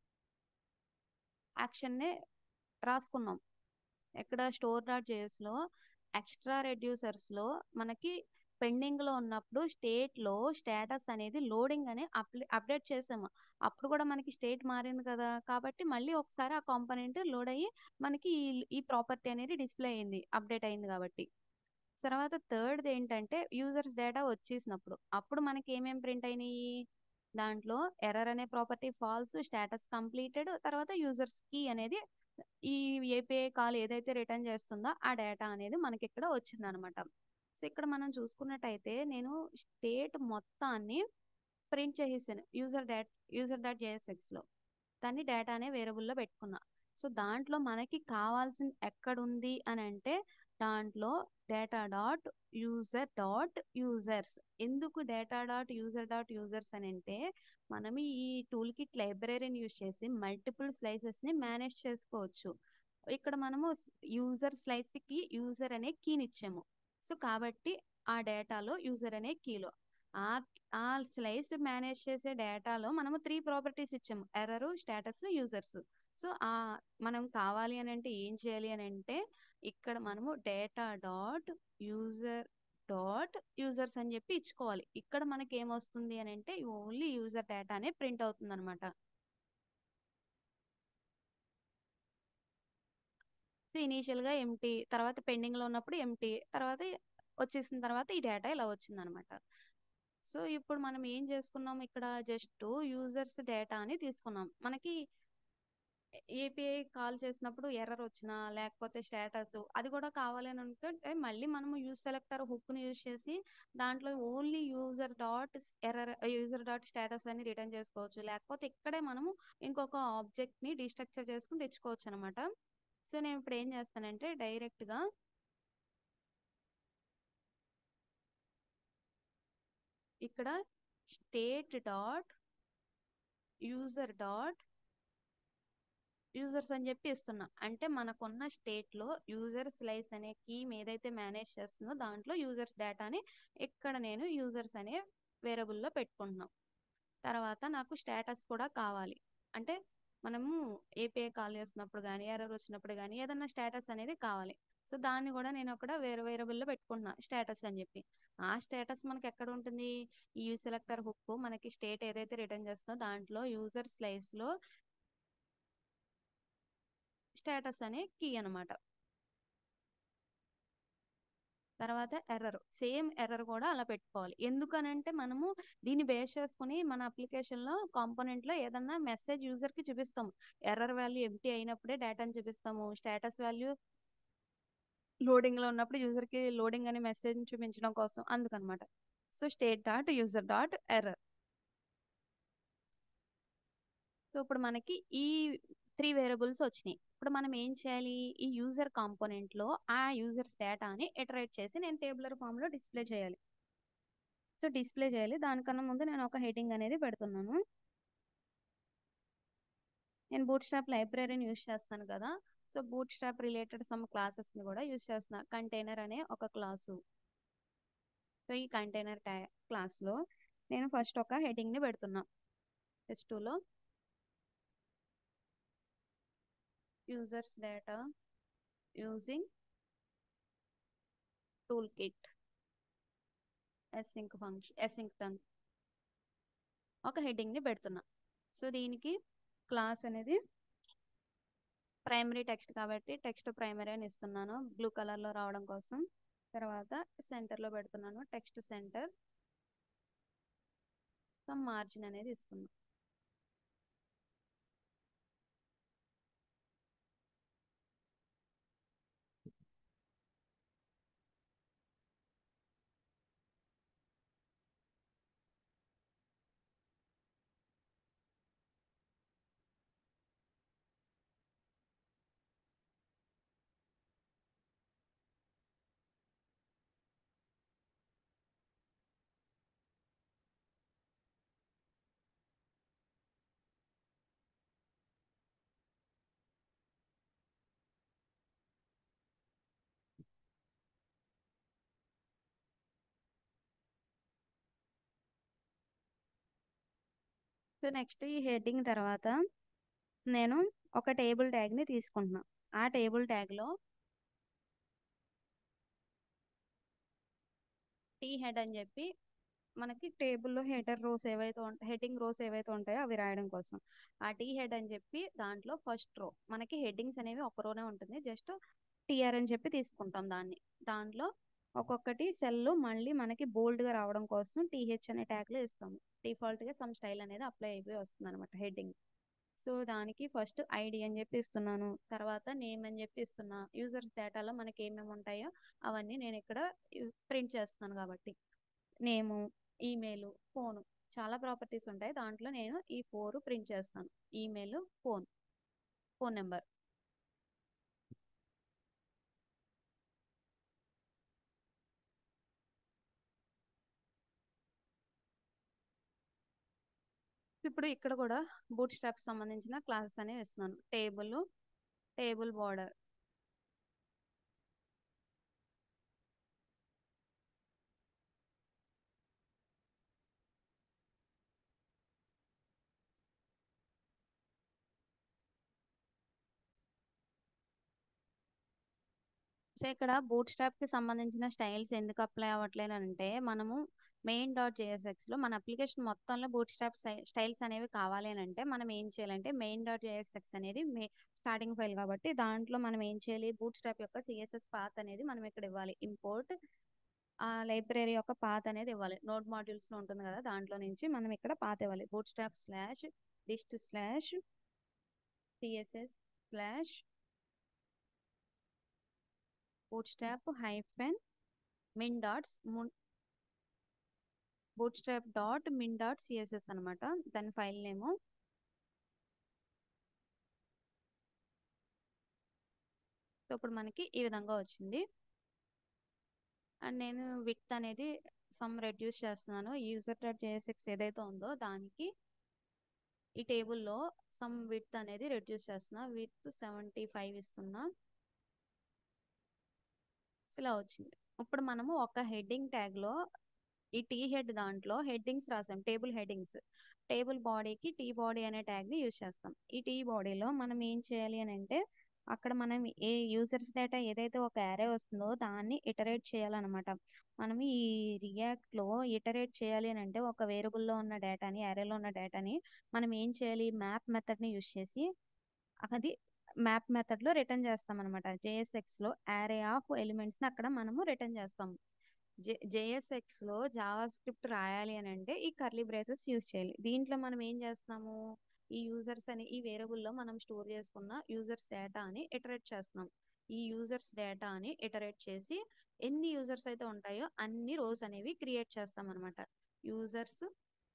యాక్షన్ని రాసుకున్నాం ఎక్కడ స్టోర్ డాట్ జేఎస్లో ఎక్స్ట్రా రెడ్యూసర్స్లో మనకి పెండింగ్లో ఉన్నప్పుడు స్టేట్లో స్టేటస్ అనేది లోడింగ్ అని అప్లే అప్డేట్ చేసాము అప్పుడు కూడా మనకి స్టేట్ మారింది కదా కాబట్టి మళ్ళీ ఒకసారి ఆ కాంపోనెంట్ లోడ్ అయ్యి మనకి ఈ ఈ ప్రాపర్టీ అనేది డిస్ప్లే అయింది అప్డేట్ అయింది కాబట్టి తర్వాత థర్డ్ది ఏంటంటే యూజర్స్ డేటా వచ్చేసినప్పుడు అప్పుడు మనకి ఏమేమి ప్రింట్ అయినాయి దాంట్లో ఎర్రర్ అనే ప్రాపర్టీ ఫాల్స్ స్టేటస్ కంప్లీటెడ్ తర్వాత యూజర్స్ కీ అనేది ఈ ఏపీఐ కాల్ ఏదైతే రిటర్న్ చేస్తుందో ఆ డేటా అనేది మనకి ఇక్కడ వచ్చింది అనమాట సో ఇక్కడ మనం చూసుకున్నట్టయితే నేను స్టేట్ మొత్తాన్ని ప్రింట్ చేసేసాను యూజర్ డాట్ యూజర్ డాట్ జేఎస్ఎక్స్లో దాన్ని డేటా అనే వేరియబుల్లో పెట్టుకున్నా సో దాంట్లో మనకి కావాల్సింది ఎక్కడుంది అని అంటే దాంట్లో data dot user dot users ఎందుకు data dot user dot users అని అంటే మనం ఈ టూల్ కిట్ లైబ్రరీని యూజ్ చేసి మల్టిపుల్ స్లైసెస్ని మేనేజ్ చేసుకోవచ్చు ఇక్కడ మనము యూజర్ స్లైస్కి యూజర్ అనే కీని ఇచ్చాము సో కాబట్టి ఆ డేటాలో యూజర్ అనే కీలో ఆ ఆ స్లైస్ మేనేజ్ చేసే డేటాలో మనము త్రీ ప్రాపర్టీస్ ఇచ్చాము ఎర్రరు స్టేటస్ యూజర్స్ సో ఆ మనం కావాలి అని అంటే ఏం చేయాలి అని అంటే ఇక్కడ మనము data dot user dot users అని చెప్పి ఇచ్చుకోవాలి ఇక్కడ మనకి ఏమొస్తుంది అని అంటే ఓన్లీ యూజర్ డేటానే ప్రింట్ అవుతుంది అనమాట సో ఇనీషియల్గా ఎంటీ తర్వాత పెండింగ్లో ఉన్నప్పుడు ఎంటీ తర్వాత వచ్చేసిన తర్వాత ఈ డేటా ఇలా వచ్చిందనమాట సో ఇప్పుడు మనం ఏం చేసుకున్నాం ఇక్కడ జస్ట్ యూజర్స్ డేటా అని తీసుకున్నాం మనకి ఏపీఐ కాల్ చేసినప్పుడు ఎర్రర్ వచ్చినా లేకపోతే స్టేటస్ అది కూడా కావాలి అని అనుకుంటే మళ్ళీ మనము యూజ్ సెలెక్టర్ హుక్ని యూజ్ చేసి దాంట్లో only user dot error user dot status అని రిటర్న్ చేసుకోవచ్చు లేకపోతే ఇక్కడే మనము ఇంకొక ఆబ్జెక్ట్ని డిస్ట్రక్చర్ చేసుకుని తెచ్చుకోవచ్చు అనమాట సో నేను ఇప్పుడు ఏం చేస్తానంటే డైరెక్ట్గా ఇక్కడ state dot user dot users అని చెప్పి ఇస్తున్నా అంటే మనకున్న స్టేట్లో యూజర్ స్లైస్ అనే కీ ఏదైతే మేనేజ్ చేస్తుందో దాంట్లో యూజర్స్ డేటాని ఇక్కడ నేను యూజర్స్ అనే వేరియబుల్లో పెట్టుకుంటున్నాం తర్వాత నాకు స్టేటస్ కూడా కావాలి అంటే మనము ఏపీఐ కాల్ చేసినప్పుడు కానీ ఎర్రర్ వచ్చినప్పుడు కానీ ఏదన్నా స్టేటస్ అనేది కావాలి సో దాన్ని కూడా నేను అక్కడ వేరే వేరియబుల్లో పెట్టుకుంటున్నా స్టేటస్ అని చెప్పి ఆ స్టేటస్ మనకి ఎక్కడ ఉంటుంది ఈ యూ సెలెక్టర్ హుక్ మనకి స్టేట్ ఏదైతే రిటర్న్ చేస్తుందో దాంట్లో యూజర్ స్లైస్లో స్టేటస్ అనే కీ అనమాట తర్వాత ఎర్రర్ సేమ్ ఎర్రర్ కూడా అలా పెట్టుకోవాలి ఎందుకనంటే మనము దీన్ని బేస్ చేసుకుని మన అప్లికేషన్లో కాంపోనెంట్లో ఏదన్నా మెసేజ్ యూజర్కి చూపిస్తాము ఎర్రర్ వాల్యూ ఎంటీ అయినప్పుడే డేటాని చూపిస్తాము స్టేటస్ వాల్యూ లోడింగ్లో ఉన్నప్పుడు యూజర్కి లోడింగ్ అనే మెసేజ్ చూపించడం కోసం అందుకనమాట so state dot user dot error so ఇప్పుడు మనకి ఈ త్రీ వేరియబుల్స్ వచ్చినాయి ఇప్పుడు మనం ఏం చేయాలి ఈ యూజర్ కాంపోనెంట్లో ఆ యూజర్స్ డేటాని ఎటరేట్ చేసి నేను టేబులర్ ఫామ్లో డిస్ప్లే చేయాలి సో డిస్ప్లే చేయాలి దానికన్నా ముందు నేను ఒక హెడ్డింగ్ అనేది పెడుతున్నాను నేను బూట్ స్టాప్ లైబ్రరీని యూజ్ చేస్తాను కదా so Bootstrap related some క్లాసెస్ని కూడా యూజ్ చేస్తున్నా కంటైనర్ అనే ఒక క్లాసు సో ఈ కంటైనర్ ట్యా క్లాస్లో నేను ఫస్ట్ ఒక హెడ్డింగ్ని పెడుతున్నా ఎస్ టూలో users data using toolkit async function async థంగ్ ఒక హెడ్డింగ్ని పెడుతున్నా సో దీనికి క్లాస్ అనేది ప్రైమరీ టెక్స్ట్ కాబట్టి టెక్స్ట్ ప్రైమరీ అని ఇస్తున్నాను బ్లూ కలర్లో రావడం కోసం తర్వాత సెంటర్లో పెడుతున్నాను టెక్స్ట్ సెంటర్ సమ్ మార్జిన్ అనేది ఇస్తున్నాను సో నెక్స్ట్ ఈ హెడ్డింగ్ తర్వాత నేను ఒక టేబుల్ ట్యాగ్ని తీసుకుంటున్నా ఆ టేబుల్ ట్యాగ్లో టీ హెడ్ అని చెప్పి మనకి టేబుల్లో హెడర్ రోస్ ఏవైతే ఉంటాయి హెడ్డింగ్ రోస్ ఏవైతే ఉంటాయో అవి రాయడం కోసం ఆ టీ హెడ్ అని చెప్పి దాంట్లో ఫస్ట్ రో మనకి హెడ్డింగ్స్ అనేవి ఒక రోనే ఉంటుంది జస్ట్ టీఆర్ అని చెప్పి తీసుకుంటాం దాన్ని దాంట్లో ఒక్కొక్కటి సెల్ మళ్ళీ మనకి బోల్డ్గా రావడం కోసం టీహెచ్ అనే ట్యాగ్లో ఇస్తాము డిఫాల్ట్గా సమ్ స్టైల్ అనేది అప్లై అయిపోయి వస్తుంది అనమాట హెడ్డింగ్ సో దానికి ఫస్ట్ ఐడి అని చెప్పి ఇస్తున్నాను తర్వాత నేమ్ అని చెప్పి ఇస్తున్నా యూజర్స్ డేటాలో మనకి ఏమేమి ఉంటాయో అవన్నీ నేను ఇక్కడ ప్రింట్ చేస్తున్నాను కాబట్టి నేము ఈమెయిల్ ఫోను చాలా ప్రాపర్టీస్ ఉంటాయి దాంట్లో నేను ఈ ఫోర్ ప్రింట్ చేస్తాను ఈమెయిల్ ఫోన్ ఫోన్ నెంబర్ ఇప్పుడు ఇక్కడ కూడా బూట్ స్ట్రాప్ సంబంధించిన క్లాసెస్ అనేవి ఇస్తున్నాను టేబుల్ టేబుల్ బార్డర్ సో ఇక్కడ బూట్ స్ట్రాప్ కి సంబంధించిన స్టైల్స్ ఎందుకు అప్లై అవ్వట్లేదు అంటే మనము మెయిన్ డాట్ జేఎస్ఎక్స్ లో మన అప్లికేషన్ మొత్తంలో బూట్ స్ట్రాప్ స్టైల్స్ అనేవి కావాలి అని అంటే మనం ఏం చేయాలంటే మెయిన్ డాట్ జేఎస్ఎక్స్ అనేది స్టార్టింగ్ ఫైల్ కాబట్టి దాంట్లో మనం ఏం చేయాలి బూట్ స్ట్రాప్ యొక్క సిఎస్ఎస్ పాత్ అనేది మనం ఇక్కడ ఇవ్వాలి ఇంపోర్ట్ ఆ లైబ్రరీ యొక్క పాత్ అనేది ఇవ్వాలి నోట్ మాడ్యూల్స్ లో ఉంటుంది కదా దాంట్లో నుంచి మనం ఇక్కడ పాత్ ఇవ్వాలి Bootstrap slash dist slash CSS slash bootstrap hyphen min dots bootstrap dot min dot CSS అనమాట దాని ఫైల్ నేము సో ఇప్పుడు మనకి ఈ విధంగా వచ్చింది అండ్ నేను విత్ అనేది సమ్ రెడ్యూస్ చేస్తున్నాను యూజర్ డాట్ జేఎస్ఎక్స్ ఏదైతే ఉందో దానికి ఈ టేబుల్లో సమ్ విత్ అనేది రెడ్యూస్ చేస్తున్నా విత్ సెవెంటీ ఫైవ్ ఇస్తున్నా ఇలా వచ్చింది ఇప్పుడు మనము ఒక హెడ్డింగ్ ట్యాగ్ లో ఈ టీ హెడ్ దాంట్లో హెడ్డింగ్స్ రాసాం టేబుల్ హెడ్డింగ్స్ టేబుల్ బాడీకి టీ బాడీ అనే ట్యాగ్ ని యూజ్ చేస్తాం ఈ టీ బాడీలో మనం ఏం చేయాలి అని అంటే అక్కడ మనం ఏ యూజర్స్ డేటా ఏదైతే ఒక యారే వస్తుందో దాన్ని ఇటరేట్ చేయాలన్నమాట మనం ఈ రియాక్ట్ లో ఇటరేట్ చేయాలి అని అంటే ఒక వేరియబుల్ లో ఉన్న డేటాని యారేలో ఉన్న డేటాని మనం ఏం చేయాలి మ్యాప్ మెథడ్ ని యూజ్ చేసి అది మ్యాప్ మెథడ్ లో రిటర్న్ చేస్తాం అనమాట జేఎస్ఎక్స్ లో యారే ఆఫ్ ఎలిమెంట్స్ ని అక్కడ మనము రిటర్న్ చేస్తాం జేఎస్ఎక్స్ లో జావా స్క్రిప్ట్ రాయాలి అని అంటే ఈ కర్లీ బ్రేసెస్ యూజ్ చేయాలి దీంట్లో మనం ఏం చేస్తున్నాము ఈ యూజర్స్ అని ఈ వేరియబుల్ లో మనం స్టోర్ చేసుకున్న యూజర్స్ డేటా అని ఇటరేట్ చేస్తున్నాం ఈ యూజర్స్ డేటా అని ఇటరేట్ చేసి ఎన్ని యూజర్స్ అయితే ఉంటాయో అన్ని రోస్ అనేవి క్రియేట్ చేస్తాం అనమాట యూజర్స్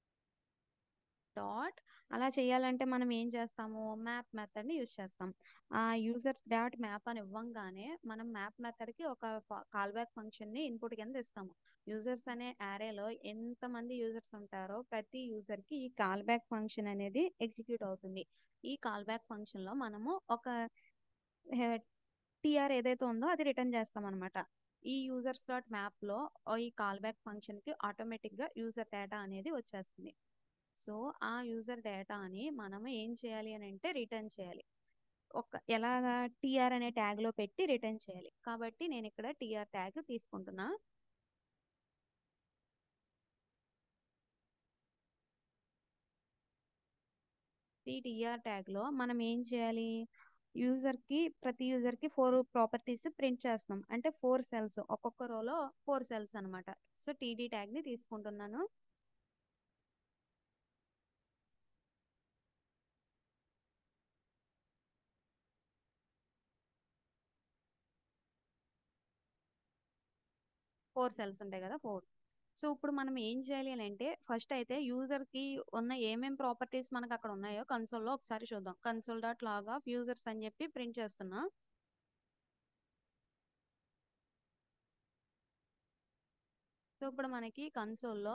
డాట్ అలా చేయాలంటే మనం ఏం చేస్తాము మ్యాప్ మెథడ్ ని యూజ్ చేస్తాం ఆ యూజర్స్ డాట్ మ్యాప్ అని ఇవ్వంగానే మనం మ్యాప్ మెథడ్ కి ఒక కాల్ బ్యాక్ ఫంక్షన్ ని ఇన్పుట్ కింద ఇస్తాము యూజర్స్ అనే యారేలో ఎంత మంది యూజర్స్ ఉంటారో ప్రతి యూజర్ కి ఈ కాల్ బ్యాక్ ఫంక్షన్ అనేది ఎగ్జిక్యూట్ అవుతుంది ఈ కాల్ బ్యాక్ ఫంక్షన్ లో మనము ఒక టిఆర్ ఏదైతే ఉందో అది రిటర్న్ చేస్తాం అనమాట ఈ యూజర్స్ డాట్ మ్యాప్ లో ఈ కాల్ బ్యాక్ ఫంక్షన్ కి ఆటోమేటిక్ గా యూజర్ డేటా అనేది వచ్చేస్తుంది సో ఆ యూజర్ డేటాని మనం ఏం చేయాలి అని అంటే రిటర్న్ చేయాలి ఒక ఎలాగా టిఆర్ అనే ట్యాగ్ లో పెట్టి రిటర్న్ చేయాలి కాబట్టి నేను ఇక్కడ టిఆర్ ట్యాగ్ తీసుకుంటున్నా ఈ టిఆర్ ట్యాగ్ లో మనం ఏం చేయాలి యూజర్ కి ప్రతి యూజర్ కి ఫోర్ ప్రాపర్టీస్ ప్రింట్ చేస్తున్నాం అంటే ఫోర్ సెల్స్ ఒక్కొక్క రోలో ఫోర్ సెల్స్ అనమాట సో టీడీ ట్యాగ్ ని తీసుకుంటున్నాను ఫోర్ సెల్స్ ఉంటాయి కదా ఫోర్ సో ఇప్పుడు మనం ఏం చేయాలి అని అంటే ఫస్ట్ అయితే యూజర్ కి ఉన్న ఏమేం ప్రాపర్టీస్ మనకు అక్కడ ఉన్నాయో కన్సోల్ లో ఒకసారి చూద్దాం console dot log of users అని చెప్పి ప్రింట్ చేస్తున్నా సో ఇప్పుడు మనకి కన్సోల్లో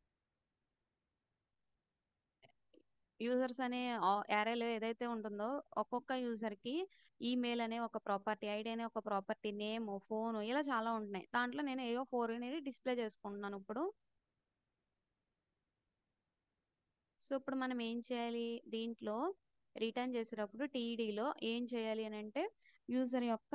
యూజర్స్ అనే యారేలో ఏదైతే ఉంటుందో ఒక్కొక్క యూజర్ కి ఈమెయిల్ అనే ఒక ప్రాపర్టీ ఐడి అనే ఒక ప్రాపర్టీ నేమ్ ఫోన్ ఇలా చాలా ఉంటున్నాయి దాంట్లో నేను ఏవో ఫోర్ అనేది డిస్ప్లే చేసుకుంటున్నాను ఇప్పుడు సో ఇప్పుడు మనం ఏం చేయాలి దీంట్లో రిటర్న్ చేసేటప్పుడు టీడీలో ఏం చేయాలి అని అంటే యూజర్ యొక్క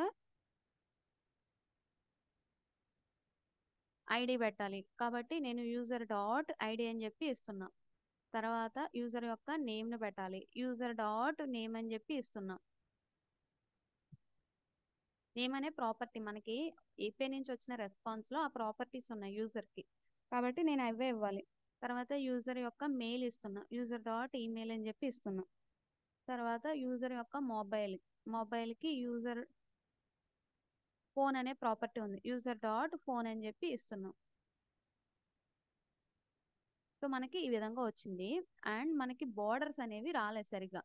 ఐడి పెట్టాలి కాబట్టి నేను యూజర్ డాట్ ఐడి అని చెప్పి ఇస్తున్నా తర్వాత యూజర్ యొక్క నేమ్ను పెట్టాలి యూజర్ డాట్ నేమ్ అని చెప్పి ఇస్తున్నా నేమ్ అనే ప్రాపర్టీ మనకి ఏపీ నుంచి వచ్చిన రెస్పాన్స్లో ఆ ప్రాపర్టీస్ ఉన్నాయి యూజర్కి కాబట్టి నేను అవే ఇవ్వాలి తర్వాత యూజర్ యొక్క మెయిల్ ఇస్తున్నా యూజర్ డాట్ ఈమెయిల్ అని చెప్పి ఇస్తున్నా తర్వాత యూజర్ యొక్క మొబైల్ మొబైల్కి యూజర్ ఫోన్ అనే ప్రాపర్టీ ఉంది యూజర్ డాట్ ఫోన్ అని చెప్పి ఇస్తున్నాం సో మనకి ఈ విధంగా వచ్చింది అండ్ మనకి బోర్డర్స్ అనేవి రాలేదు సరిగ్గా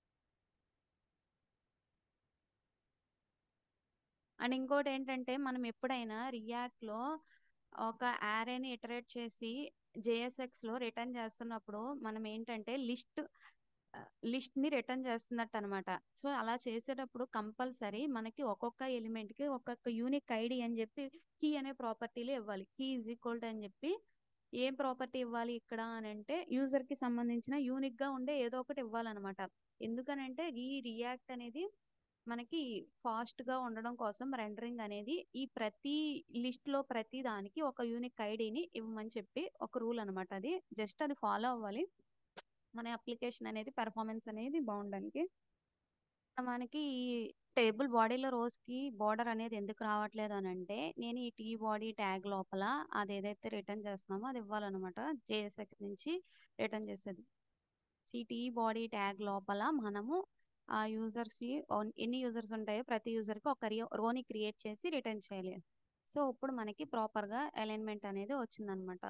అండ్ ఇంకోటి ఏంటంటే మనం ఎప్పుడైనా రియాక్ట్లో ఒక యారేని ఇటరేట్ చేసి JSX లో రిటర్న్ చేస్తున్నప్పుడు మనం ఏంటంటే లిస్ట్ లిస్ట్ ని రిటర్న్ చేస్తున్నట్టు అనమాట సో అలా చేసేటప్పుడు కంపల్సరీ మనకి ఒక్కొక్క ఎలిమెంట్ కి ఒక్కొక్క యూనిక్ ఐడి అని చెప్పి కీ అనే ప్రాపర్టీలు ఇవ్వాలి కీ ఈజ్ ఈక్వల్ టు అని చెప్పి ఏం ప్రాపర్టీ ఇవ్వాలి ఇక్కడ అని అంటే యూజర్ కి సంబంధించిన యూనిక్ గా ఉండే ఏదో ఒకటి ఇవ్వాలన్నమాట ఎందుకనంటే ఈ రియాక్ట్ అనేది మనకి ఫాస్ట్ గా ఉండడం కోసం రెండరింగ్ అనేది ఈ ప్రతి లిస్ట్ లో ప్రతి దానికి ఒక యూనిక్ ఐడిని ఇవ్వమని చెప్పి ఒక రూల్ అనమాట అది జస్ట్ అది ఫాలో అవ్వాలి మన అప్లికేషన్ అనేది పెర్ఫార్మెన్స్ అనేది బాగుండడానికి మనకి ఈ టేబుల్ బాడీలో రోజ్ కి బార్డర్ అనేది ఎందుకు రావట్లేదు అని అంటే నేను ఈ టీ బాడీ ట్యాగ్ లోపల అది ఏదైతే రిటర్న్ చేస్తున్నామో అది ఇవ్వాలన్నమాట జేఎస్ఎక్స్ నుంచి రిటర్న్ చేసేది ఈ టీ బాడీ ట్యాగ్ లోపల మనము ఆ యూజర్స్ ఎన్ని యూజర్స్ ఉంటాయో ప్రతి యూజర్ కి ఒక రోని క్రియేట్ చేసి రిటర్న్ చేయాలి సో ఇప్పుడు మనకి ప్రాపర్ గా అలైన్మెంట్ అనేది వచ్చిందనమాట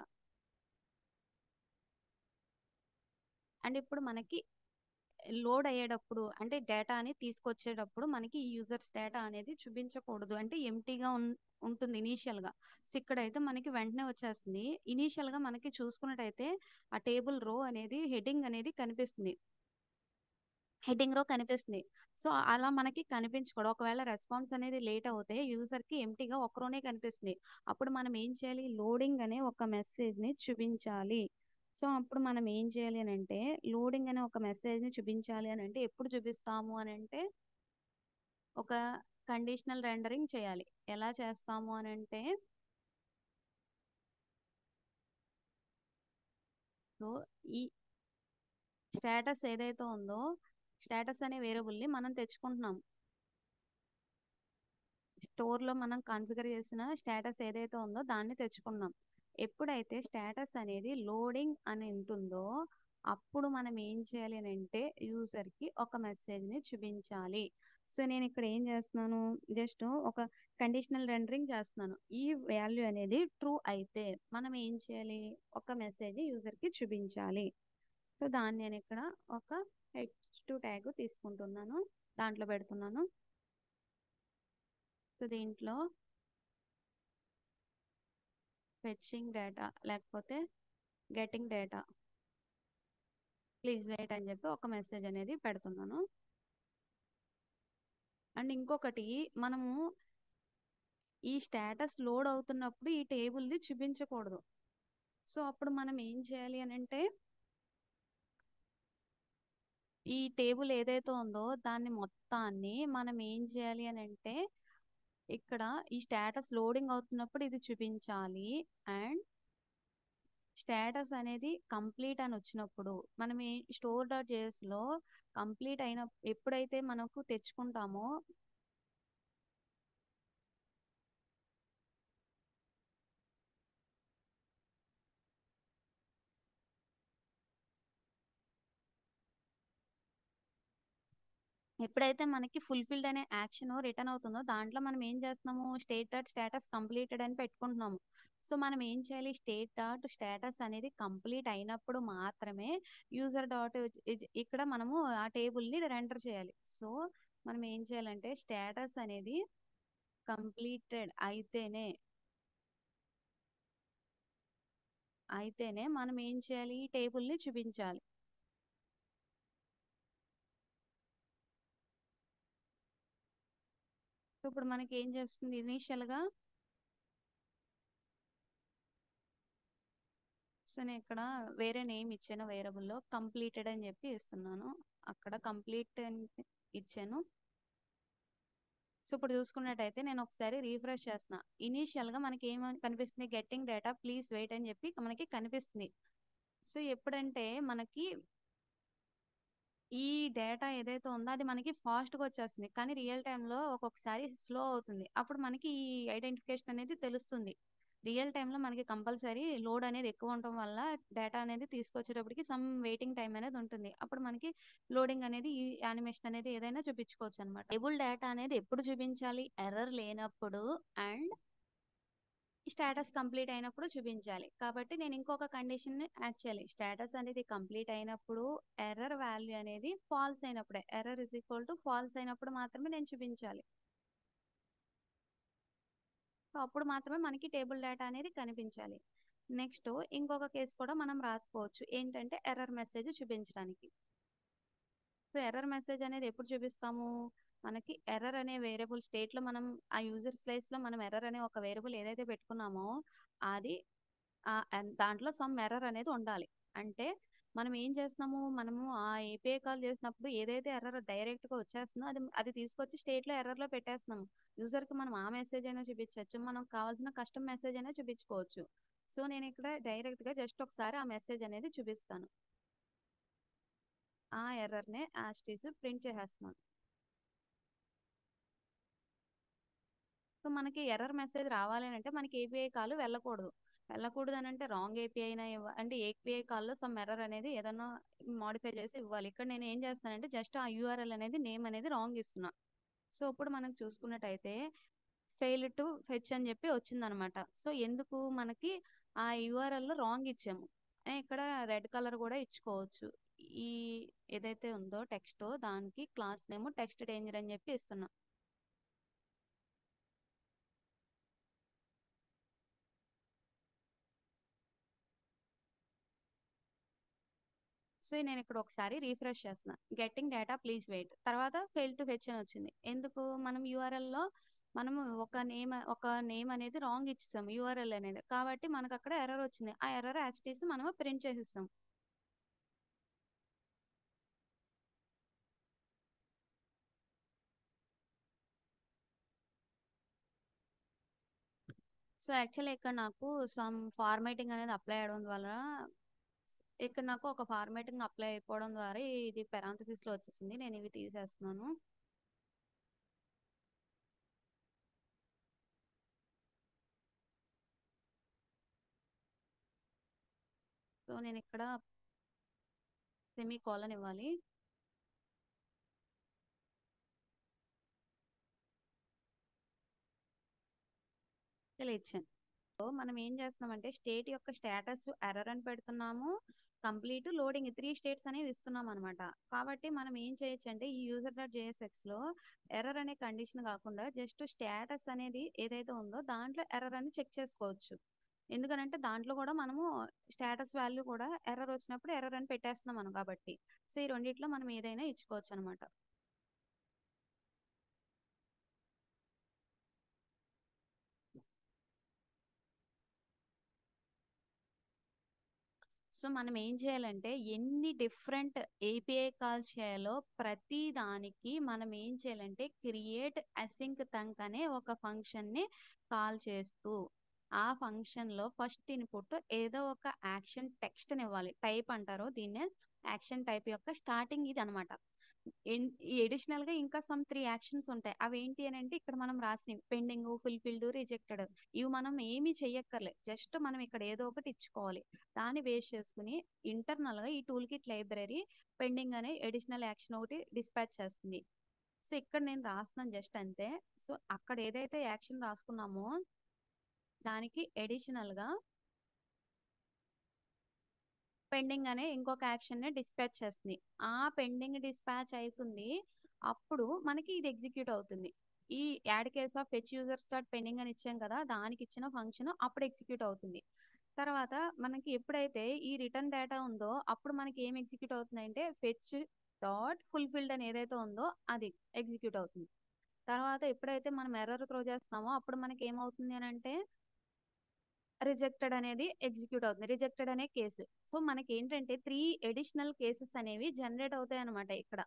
అండ్ ఇప్పుడు మనకి లోడ్ అయ్యేటప్పుడు అంటే డేటా అని తీసుకొచ్చేటప్పుడు మనకి యూజర్స్ డేటా అనేది చూపించకూడదు అంటే ఎంటీగా ఉంటుంది ఇనీషియల్ గా సో ఇక్కడైతే మనకి వెంటనే వచ్చేస్తుంది ఇనీషియల్ గా మనకి చూసుకున్నట్టయితే ఆ టేబుల్ రో అనేది హెడ్డింగ్ అనేది కనిపిస్తుంది హెడ్డింగ్ రో కనిపిస్తుంది సో అలా మనకి కనిపించకూడదు ఒకవేళ రెస్పాన్స్ అనేది లేట్ అవుతే యూజర్ కి ఎంటీగా ఒక రోనే కనిపిస్తుంది అప్పుడు మనం ఏం చేయాలి లోడింగ్ అనే ఒక మెసేజ్ ని చూపించాలి సో అప్పుడు మనం ఏం చేయాలి అని అంటే లోడింగ్ అనే ఒక మెసేజ్ ని చూపించాలి అని అంటే ఎప్పుడు చూపిస్తాము అని అంటే ఒక కండిషనల్ రెండరింగ్ చేయాలి ఎలా చేస్తాము అని అంటే సో ఈ స్టేటస్ ఏదైతే ఉందో స్టేటస్ అనే వేరియబుల్ని మనం తెచ్చుకుంటున్నాం స్టోర్లో మనం కాన్ఫిగర్ చేసిన స్టేటస్ ఏదైతే ఉందో దాన్ని తెచ్చుకున్నాం ఎప్పుడైతే స్టేటస్ అనేది లోడింగ్ అని ఉంటుందో అప్పుడు మనం ఏం చేయాలి అని అంటే యూజర్కి ఒక మెసేజ్ని చూపించాలి సో నేను ఇక్కడ ఏం చేస్తున్నాను జస్ట్ ఒక కండిషనల్ రెండరింగ్ చేస్తున్నాను ఈ వాల్యూ అనేది ట్రూ అయితే మనం ఏం చేయాలి ఒక మెసేజ్ యూజర్కి చూపించాలి సో దాన్ని నేను ఇక్కడ ఒక హెచ్ టు ట్యాగ్ తీసుకుంటున్నాను దాంట్లో పెడుతున్నాను సో దీంట్లో ఫెచ్చింగ్ డేటా లేకపోతే గెటింగ్ డేటా ప్లీజ్ వెయిట్ అని చెప్పి ఒక మెసేజ్ అనేది పెడుతున్నాను అండ్ ఇంకొకటి మనము ఈ స్టేటస్ లోడ్ అవుతున్నప్పుడు ఈ టేబుల్ది చూపించకూడదు సో అప్పుడు మనం ఏం చేయాలి అని అంటే ఈ టేబుల్ ఏదైతే ఉందో దాన్ని మొత్తాన్ని మనం ఏం చేయాలి అని అంటే ఇక్కడ ఈ స్టేటస్ లోడింగ్ అవుతున్నప్పుడు ఇది చూపించాలి అండ్ స్టేటస్ అనేది కంప్లీట్ అని వచ్చినప్పుడు మనం ఈ స్టోర్ డాట్ లో కంప్లీట్ అయిన ఎప్పుడైతే మనకు తెచ్చుకుంటామో ఎప్పుడైతే మనకి ఫుల్ఫిల్డ్ అనే యాక్షన్ రిటర్న్ అవుతుందో దాంట్లో మనం ఏం చేస్తున్నాము స్టేట్ డాట్ స్టేటస్ కంప్లీటెడ్ అని పెట్టుకుంటున్నాము సో మనం ఏం చేయాలి స్టేట్ డాట్ స్టేటస్ అనేది కంప్లీట్ అయినప్పుడు మాత్రమే యూజర్ డాట్ ఇక్కడ మనము ఆ టేబుల్ని రెండర్ చేయాలి సో మనం ఏం చేయాలంటే స్టేటస్ అనేది కంప్లీటెడ్ అయితేనే అయితేనే మనం ఏం చేయాలి ఈ టేబుల్ని చూపించాలి ఇప్పుడు మనకి ఏం చేస్తుంది ఇనీషియల్గా సో నేను ఇక్కడ వేరే నేమ్ ఇచ్చాను వేరియబుల్లో కంప్లీటెడ్ అని చెప్పి ఇస్తున్నాను అక్కడ కంప్లీట్ అని ఇచ్చాను సో ఇప్పుడు చూసుకున్నట్టయితే నేను ఒకసారి రీఫ్రెష్ చేస్తున్నా ఇనీషియల్గా మనకి ఏం కనిపిస్తుంది గెట్టింగ్ డేటా ప్లీజ్ వెయిట్ అని చెప్పి మనకి కనిపిస్తుంది సో ఎప్పుడంటే మనకి ఈ డేటా ఏదైతే ఉందో అది మనకి ఫాస్ట్గా వచ్చేస్తుంది కానీ రియల్ టైంలో ఒక్కొక్కసారి స్లో అవుతుంది అప్పుడు మనకి ఈ ఐడెంటిఫికేషన్ అనేది తెలుస్తుంది రియల్ టైంలో మనకి కంపల్సరీ లోడ్ అనేది ఎక్కువ ఉండటం వల్ల డేటా అనేది తీసుకొచ్చేటప్పటికి సమ్ వెయిటింగ్ టైం అనేది ఉంటుంది అప్పుడు మనకి లోడింగ్ అనేది ఈ యానిమేషన్ అనేది ఏదైనా చూపించుకోవచ్చు అనమాట టేబుల్ డేటా అనేది ఎప్పుడు చూపించాలి ఎర్రర్ లేనప్పుడు అండ్ స్టేటస్ కంప్లీట్ అయినప్పుడు చూపించాలి కాబట్టి నేను ఇంకొక కండిషన్ యాడ్ చేయాలి స్టేటస్ అనేది కంప్లీట్ అయినప్పుడు ఎర్రర్ వాల్యూ అనేది ఫాల్స్ అయినప్పుడే error is equal to false అయినప్పుడు మాత్రమే నేను చూపించాలి సో అప్పుడు మాత్రమే మనకి టేబుల్ డేటా అనేది కనిపించాలి నెక్స్ట్ ఇంకొక కేసు కూడా మనం రాసుకోవచ్చు ఏంటంటే ఎర్రర్ మెసేజ్ చూపించడానికి సో ఎర్రర్ మెసేజ్ అనేది ఎప్పుడు చూపిస్తాము మనకి ఎర్రర్ అనే వేరియబుల్ స్టేట్లో మనం ఆ యూజర్ స్లైస్లో మనం ఎర్రర్ అనే ఒక వేరియబుల్ ఏదైతే పెట్టుకున్నామో అది ఆ ఎన్- దాంట్లో సమ్ ఎర్రర్ అనేది ఉండాలి అంటే మనం ఏం చేస్తున్నాము మనము ఆ ఏపీఐ కాల్ చేసినప్పుడు ఏదైతే ఎర్రర్ డైరెక్ట్గా వచ్చేస్తుందో అది అది తీసుకొచ్చి స్టేట్లో ఎర్రర్లో పెట్టేస్తున్నాము యూజర్కి మనం ఆ మెసేజ్ అయినా చూపించవచ్చు మనం కావాల్సిన కస్టమ్ మెసేజ్ అయినా చూపించుకోవచ్చు సో నేను ఇక్కడ డైరెక్ట్గా జస్ట్ ఒకసారి ఆ మెసేజ్ అనేది చూపిస్తాను ఆ ఎర్రర్నే యాస్టీస్ ప్రింట్ చేసేస్తున్నాను సో మనకి ఎర్రర్ మెసేజ్ రావాలి అని అంటే మనకి ఏపీఐ కాల్ వెళ్ళకూడదు వెళ్ళకూడదు అని అంటే రాంగ్ ఏపీఐ అయినా ఇవ్వ అంటే ఏపీఐ కాల్లో సమ్ ఎర్రర్ అనేది ఏదన్నా మాడిఫై చేసి ఇవ్వాలి ఇక్కడ నేను ఏం చేస్తానంటే జస్ట్ ఆ యూఆర్ఎల్ అనేది నేమ్ అనేది రాంగ్ ఇస్తున్నా సో ఇప్పుడు మనం చూసుకున్నట్టయితే ఫెయిల్ టు ఫెచ్ అని చెప్పి వచ్చిందనమాట సో ఎందుకు మనకి ఆ యూఆర్ఎల్ లో రాంగ్ ఇచ్చాము ఏ, ఇక్కడ రెడ్ కలర్ కూడా ఇచ్చుకోవచ్చు ఈ ఏదైతే ఉందో టెక్స్ట్ దానికి క్లాస్ నేమ్ టెక్స్ట్ డేంజర్ అని చెప్పి ఇస్తున్నా సో నేను ఇక్కడ ఒకసారి రీఫ్రెష్ చేస్తున్నా గెట్టింగ్ డేటా ప్లీజ్ వెయిట్ తర్వాత ఫెయిల్ టు ఫెచ్ అని వచ్చింది ఎందుకు మనం URL లో మనము ఒక నేమ్ ఒక నేమ్ అనేది రాంగ్ ఇచ్చేసాం యూఆర్ఎల్ అనేది కాబట్టి మనకు అక్కడ ఎర్రర్ వచ్చింది ఆ ఎర్రర్ యాస్టీస్ మనము ప్రింట్ చేసేస్తాం సో యాక్చువల్లీ ఇక్కడ నాకు సమ్ ఫార్మాటింగ్ అనేది అప్లై అవ్వడం వల్ల ఇక్కడ నాకు ఒక ఫార్మాటింగ్ అప్లై అయిపోవడం ద్వారా ఇది parentheses లో వచ్చేసింది నేను ఇవి తీసేస్తున్నాను సో నేను ఇక్కడ సెమీ కాలన్ ఇవ్వాలి ఇలా ఇచ్చాను సో మనం ఏం చేస్తున్నామంటే స్టేట్ యొక్క స్టేటస్ ఎర్రర్ అని పెడుతున్నాము కంప్లీట్ లోడింగ్ త్రీ స్టేట్స్ అనేవి ఇస్తున్నాం అనమాట కాబట్టి మనం ఏం చేయొచ్చు అంటే ఈ యూజర్ డాట్ జేఎస్ఎక్స్ లో ఎర్రర్ అనే కండిషన్ కాకుండా జస్ట్ స్టేటస్ అనేది ఏదైతే ఉందో దాంట్లో ఎర్రర్ అని చెక్ చేసుకోవచ్చు ఎందుకనంటే దాంట్లో కూడా మనము స్టేటస్ వాల్యూ కూడా ఎర్రర్ వచ్చినప్పుడు ఎర్రర్ అని పెట్టేస్తున్నాం మనం కాబట్టి సో ఈ రెండిట్లో మనం ఏదైనా ఇచ్చుకోవచ్చు అనమాట సో మనం ఏం చేయాలంటే ఎన్ని డిఫరెంట్ ఏపీఐ కాల్ చేయాలో ప్రతి దానికి మనం ఏం చేయాలంటే క్రియేట్ అసింక్ తంక్ అనే ఒక ఫంక్షన్ ని కాల్ చేస్తూ ఆ ఫంక్షన్ లో ఫస్ట్ ఇన్పుట్ ఏదో ఒక యాక్షన్ టెక్స్ట్ ఇవ్వాలి టైప్ అంటారు దీన్నే యాక్షన్ టైప్ యొక్క స్టార్టింగ్ ఇది అనమాట ఎడిషనల్ గా ఇంకా సమ్ త్రీ యాక్షన్స్ ఉంటాయి అవి ఏంటి అని అంటే ఇక్కడ మనం రాసినవి పెండింగ్ ఫుల్ఫిల్డ్ రిజెక్టెడ్ ఇవి మనం ఏమీ చెయ్యక్కర్లే జస్ట్ మనం ఇక్కడ ఏదో ఒకటి ఇచ్చుకోవాలి దాన్ని బేస్ చేసుకుని ఇంటర్నల్ గా ఈ టూల్ కిట్ లైబ్రరీ పెండింగ్ అనే ఎడిషనల్ యాక్షన్ ఒకటి డిస్పాచ్ చేస్తుంది సో ఇక్కడ నేను రాస్తున్నాను జస్ట్ అంతే సో అక్కడ ఏదైతే యాక్షన్ రాసుకున్నామో దానికి ఎడిషనల్ గా పెండింగ్ అనే ఇంకొక యాక్షన్ ని డిస్పాచ్ చేస్తుంది ఆ పెండింగ్ డిస్పాచ్ అవుతుంది అప్పుడు మనకి ఇది ఎగ్జిక్యూట్ అవుతుంది ఈ add case of fetch user start pending అని ఇచ్చాం కదా దానికి ఇచ్చిన ఫంక్షన్ అప్పుడు ఎగ్జిక్యూట్ అవుతుంది తర్వాత మనకి ఎప్పుడైతే ఈ రిటర్న్ డేటా ఉందో అప్పుడు మనకి ఏం ఎగ్జిక్యూట్ అవుతుంది అంటే ఫెచ్ డాట్ ఫుల్ఫిల్డ్ అని ఏదైతే ఉందో అది ఎగ్జిక్యూట్ అవుతుంది తర్వాత ఎప్పుడైతే మనం ఎర్రర్ త్రో చేస్తామో అప్పుడు మనకి ఏమవుతుంది అని అంటే రిజెక్టెడ్ అనేది ఎగ్జిక్యూట్ అవుతుంది రిజెక్టెడ్ అనే కేసు సో మనకి ఏంటంటే త్రీ ఎడిషనల్ కేసెస్ అనేవి జనరేట్ అవుతాయి అనమాట ఇక్కడ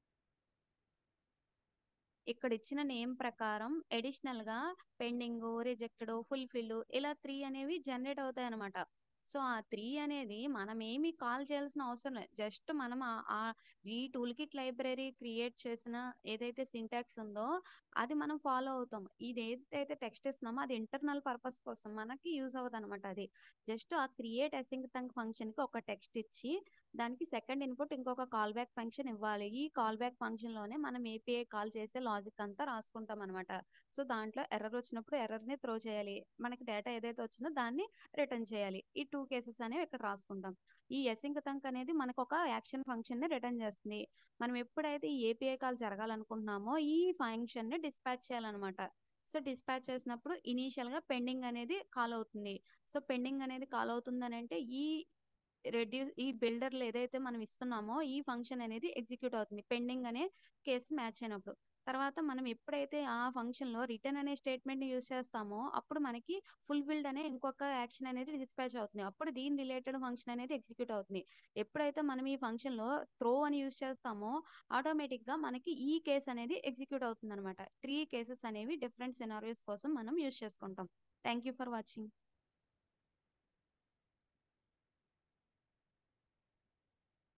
ఇక్కడ ఇచ్చిన నేమ్ ప్రకారం అడిషనల్ గా పెండింగ్ రిజెక్టెడ్ ఫుల్ఫిల్ ఇలా త్రీ అనేవి జనరేట్ అవుతాయి అనమాట సో ఆ త్రీ అనేది మనం ఏమి కాల్ చేయాల్సిన అవసరం లేదు జస్ట్ మనం ఆ- ఆ ఈ టూల్ కిట్ లైబ్రరీ క్రియేట్ చేసిన ఏదైతే సింటాక్స్ ఉందో అది మనం ఫాలో అవుతాం ఇది ఏదైతే టెక్స్ట్ ఇస్తున్నామో అది ఇంటర్నల్ పర్పస్ కోసం మనకి యూజ్ అవుతుంది అనమాట అది జస్ట్ ఆ క్రియేట్ అసింగ్ తంక్ ఫంక్షన్ కి ఒక టెక్స్ట్ ఇచ్చి దానికి సెకండ్ ఇన్పుట్ ఇంకొక కాల్ బ్యాక్ ఫంక్షన్ ఇవ్వాలి ఈ కాల్ బ్యాక్ ఫంక్షన్ లోనే మనం ఏపీఐ కాల్ చేసే లాజిక్ అంతా రాసుకుంటాం అనమాట సో దాంట్లో ఎర్రర్ వచ్చినప్పుడు ఎర్రర్ ని త్రో చేయాలి మనకి డేటా ఏదైతే వచ్చిందో దాన్ని రిటర్న్ చేయాలి ఈ టూ కేసెస్ అనేవి ఇక్కడ రాసుకుంటాం ఈ ఎసింక్ తంక్ అనేది మనకు ఒక యాక్షన్ ఫంక్షన్ ని రిటర్న్ చేస్తుంది మనం ఎప్పుడైతే ఈ ఏపీఐ కాల్ జరగాలనుకుంటున్నామో ఈ ఫంక్షన్ ని డిస్పాచ్ చేయాలన్నమాట సో డిస్పాచ్ చేసినప్పుడు ఇనీషియల్ గా పెండింగ్ అనేది కాల్ అవుతుంది సో పెండింగ్ అనేది కాల్ అవుతుంది అని అంటే ఈ రెడ్యూస్ ఈ బిల్డర్లు ఏదైతే మనం ఇస్తున్నామో ఈ ఫంక్షన్ అనేది ఎగ్జిక్యూట్ అవుతుంది పెండింగ్ అనే కేసు మ్యాచ్ అయినప్పుడు తర్వాత మనం ఎప్పుడైతే ఆ ఫంక్షన్ లో రిటర్న్ అనే స్టేట్మెంట్ ని యూస్ చేస్తామో అప్పుడు మనకి ఫుల్ఫిల్డ్ అనే ఇంకొక యాక్షన్ అనేది డిస్పాచ్ అవుతుంది అప్పుడు దీని రిలేటెడ్ ఫంక్షన్ అనేది ఎగ్జిక్యూట్ అవుతుంది ఎప్పుడైతే మనం ఈ ఫంక్షన్ లో త్రో అని యూస్ చేస్తామో ఆటోమేటిక్ గా మనకి ఈ కేసు అనేది ఎగ్జిక్యూట్ అవుతుంది అనమాట త్రీ కేసెస్ అనేవి డిఫరెంట్ సినారియోస్ కోసం మనం యూస్ చేసుకుంటాం థ్యాంక్ యూ ఫర్ వాచింగ్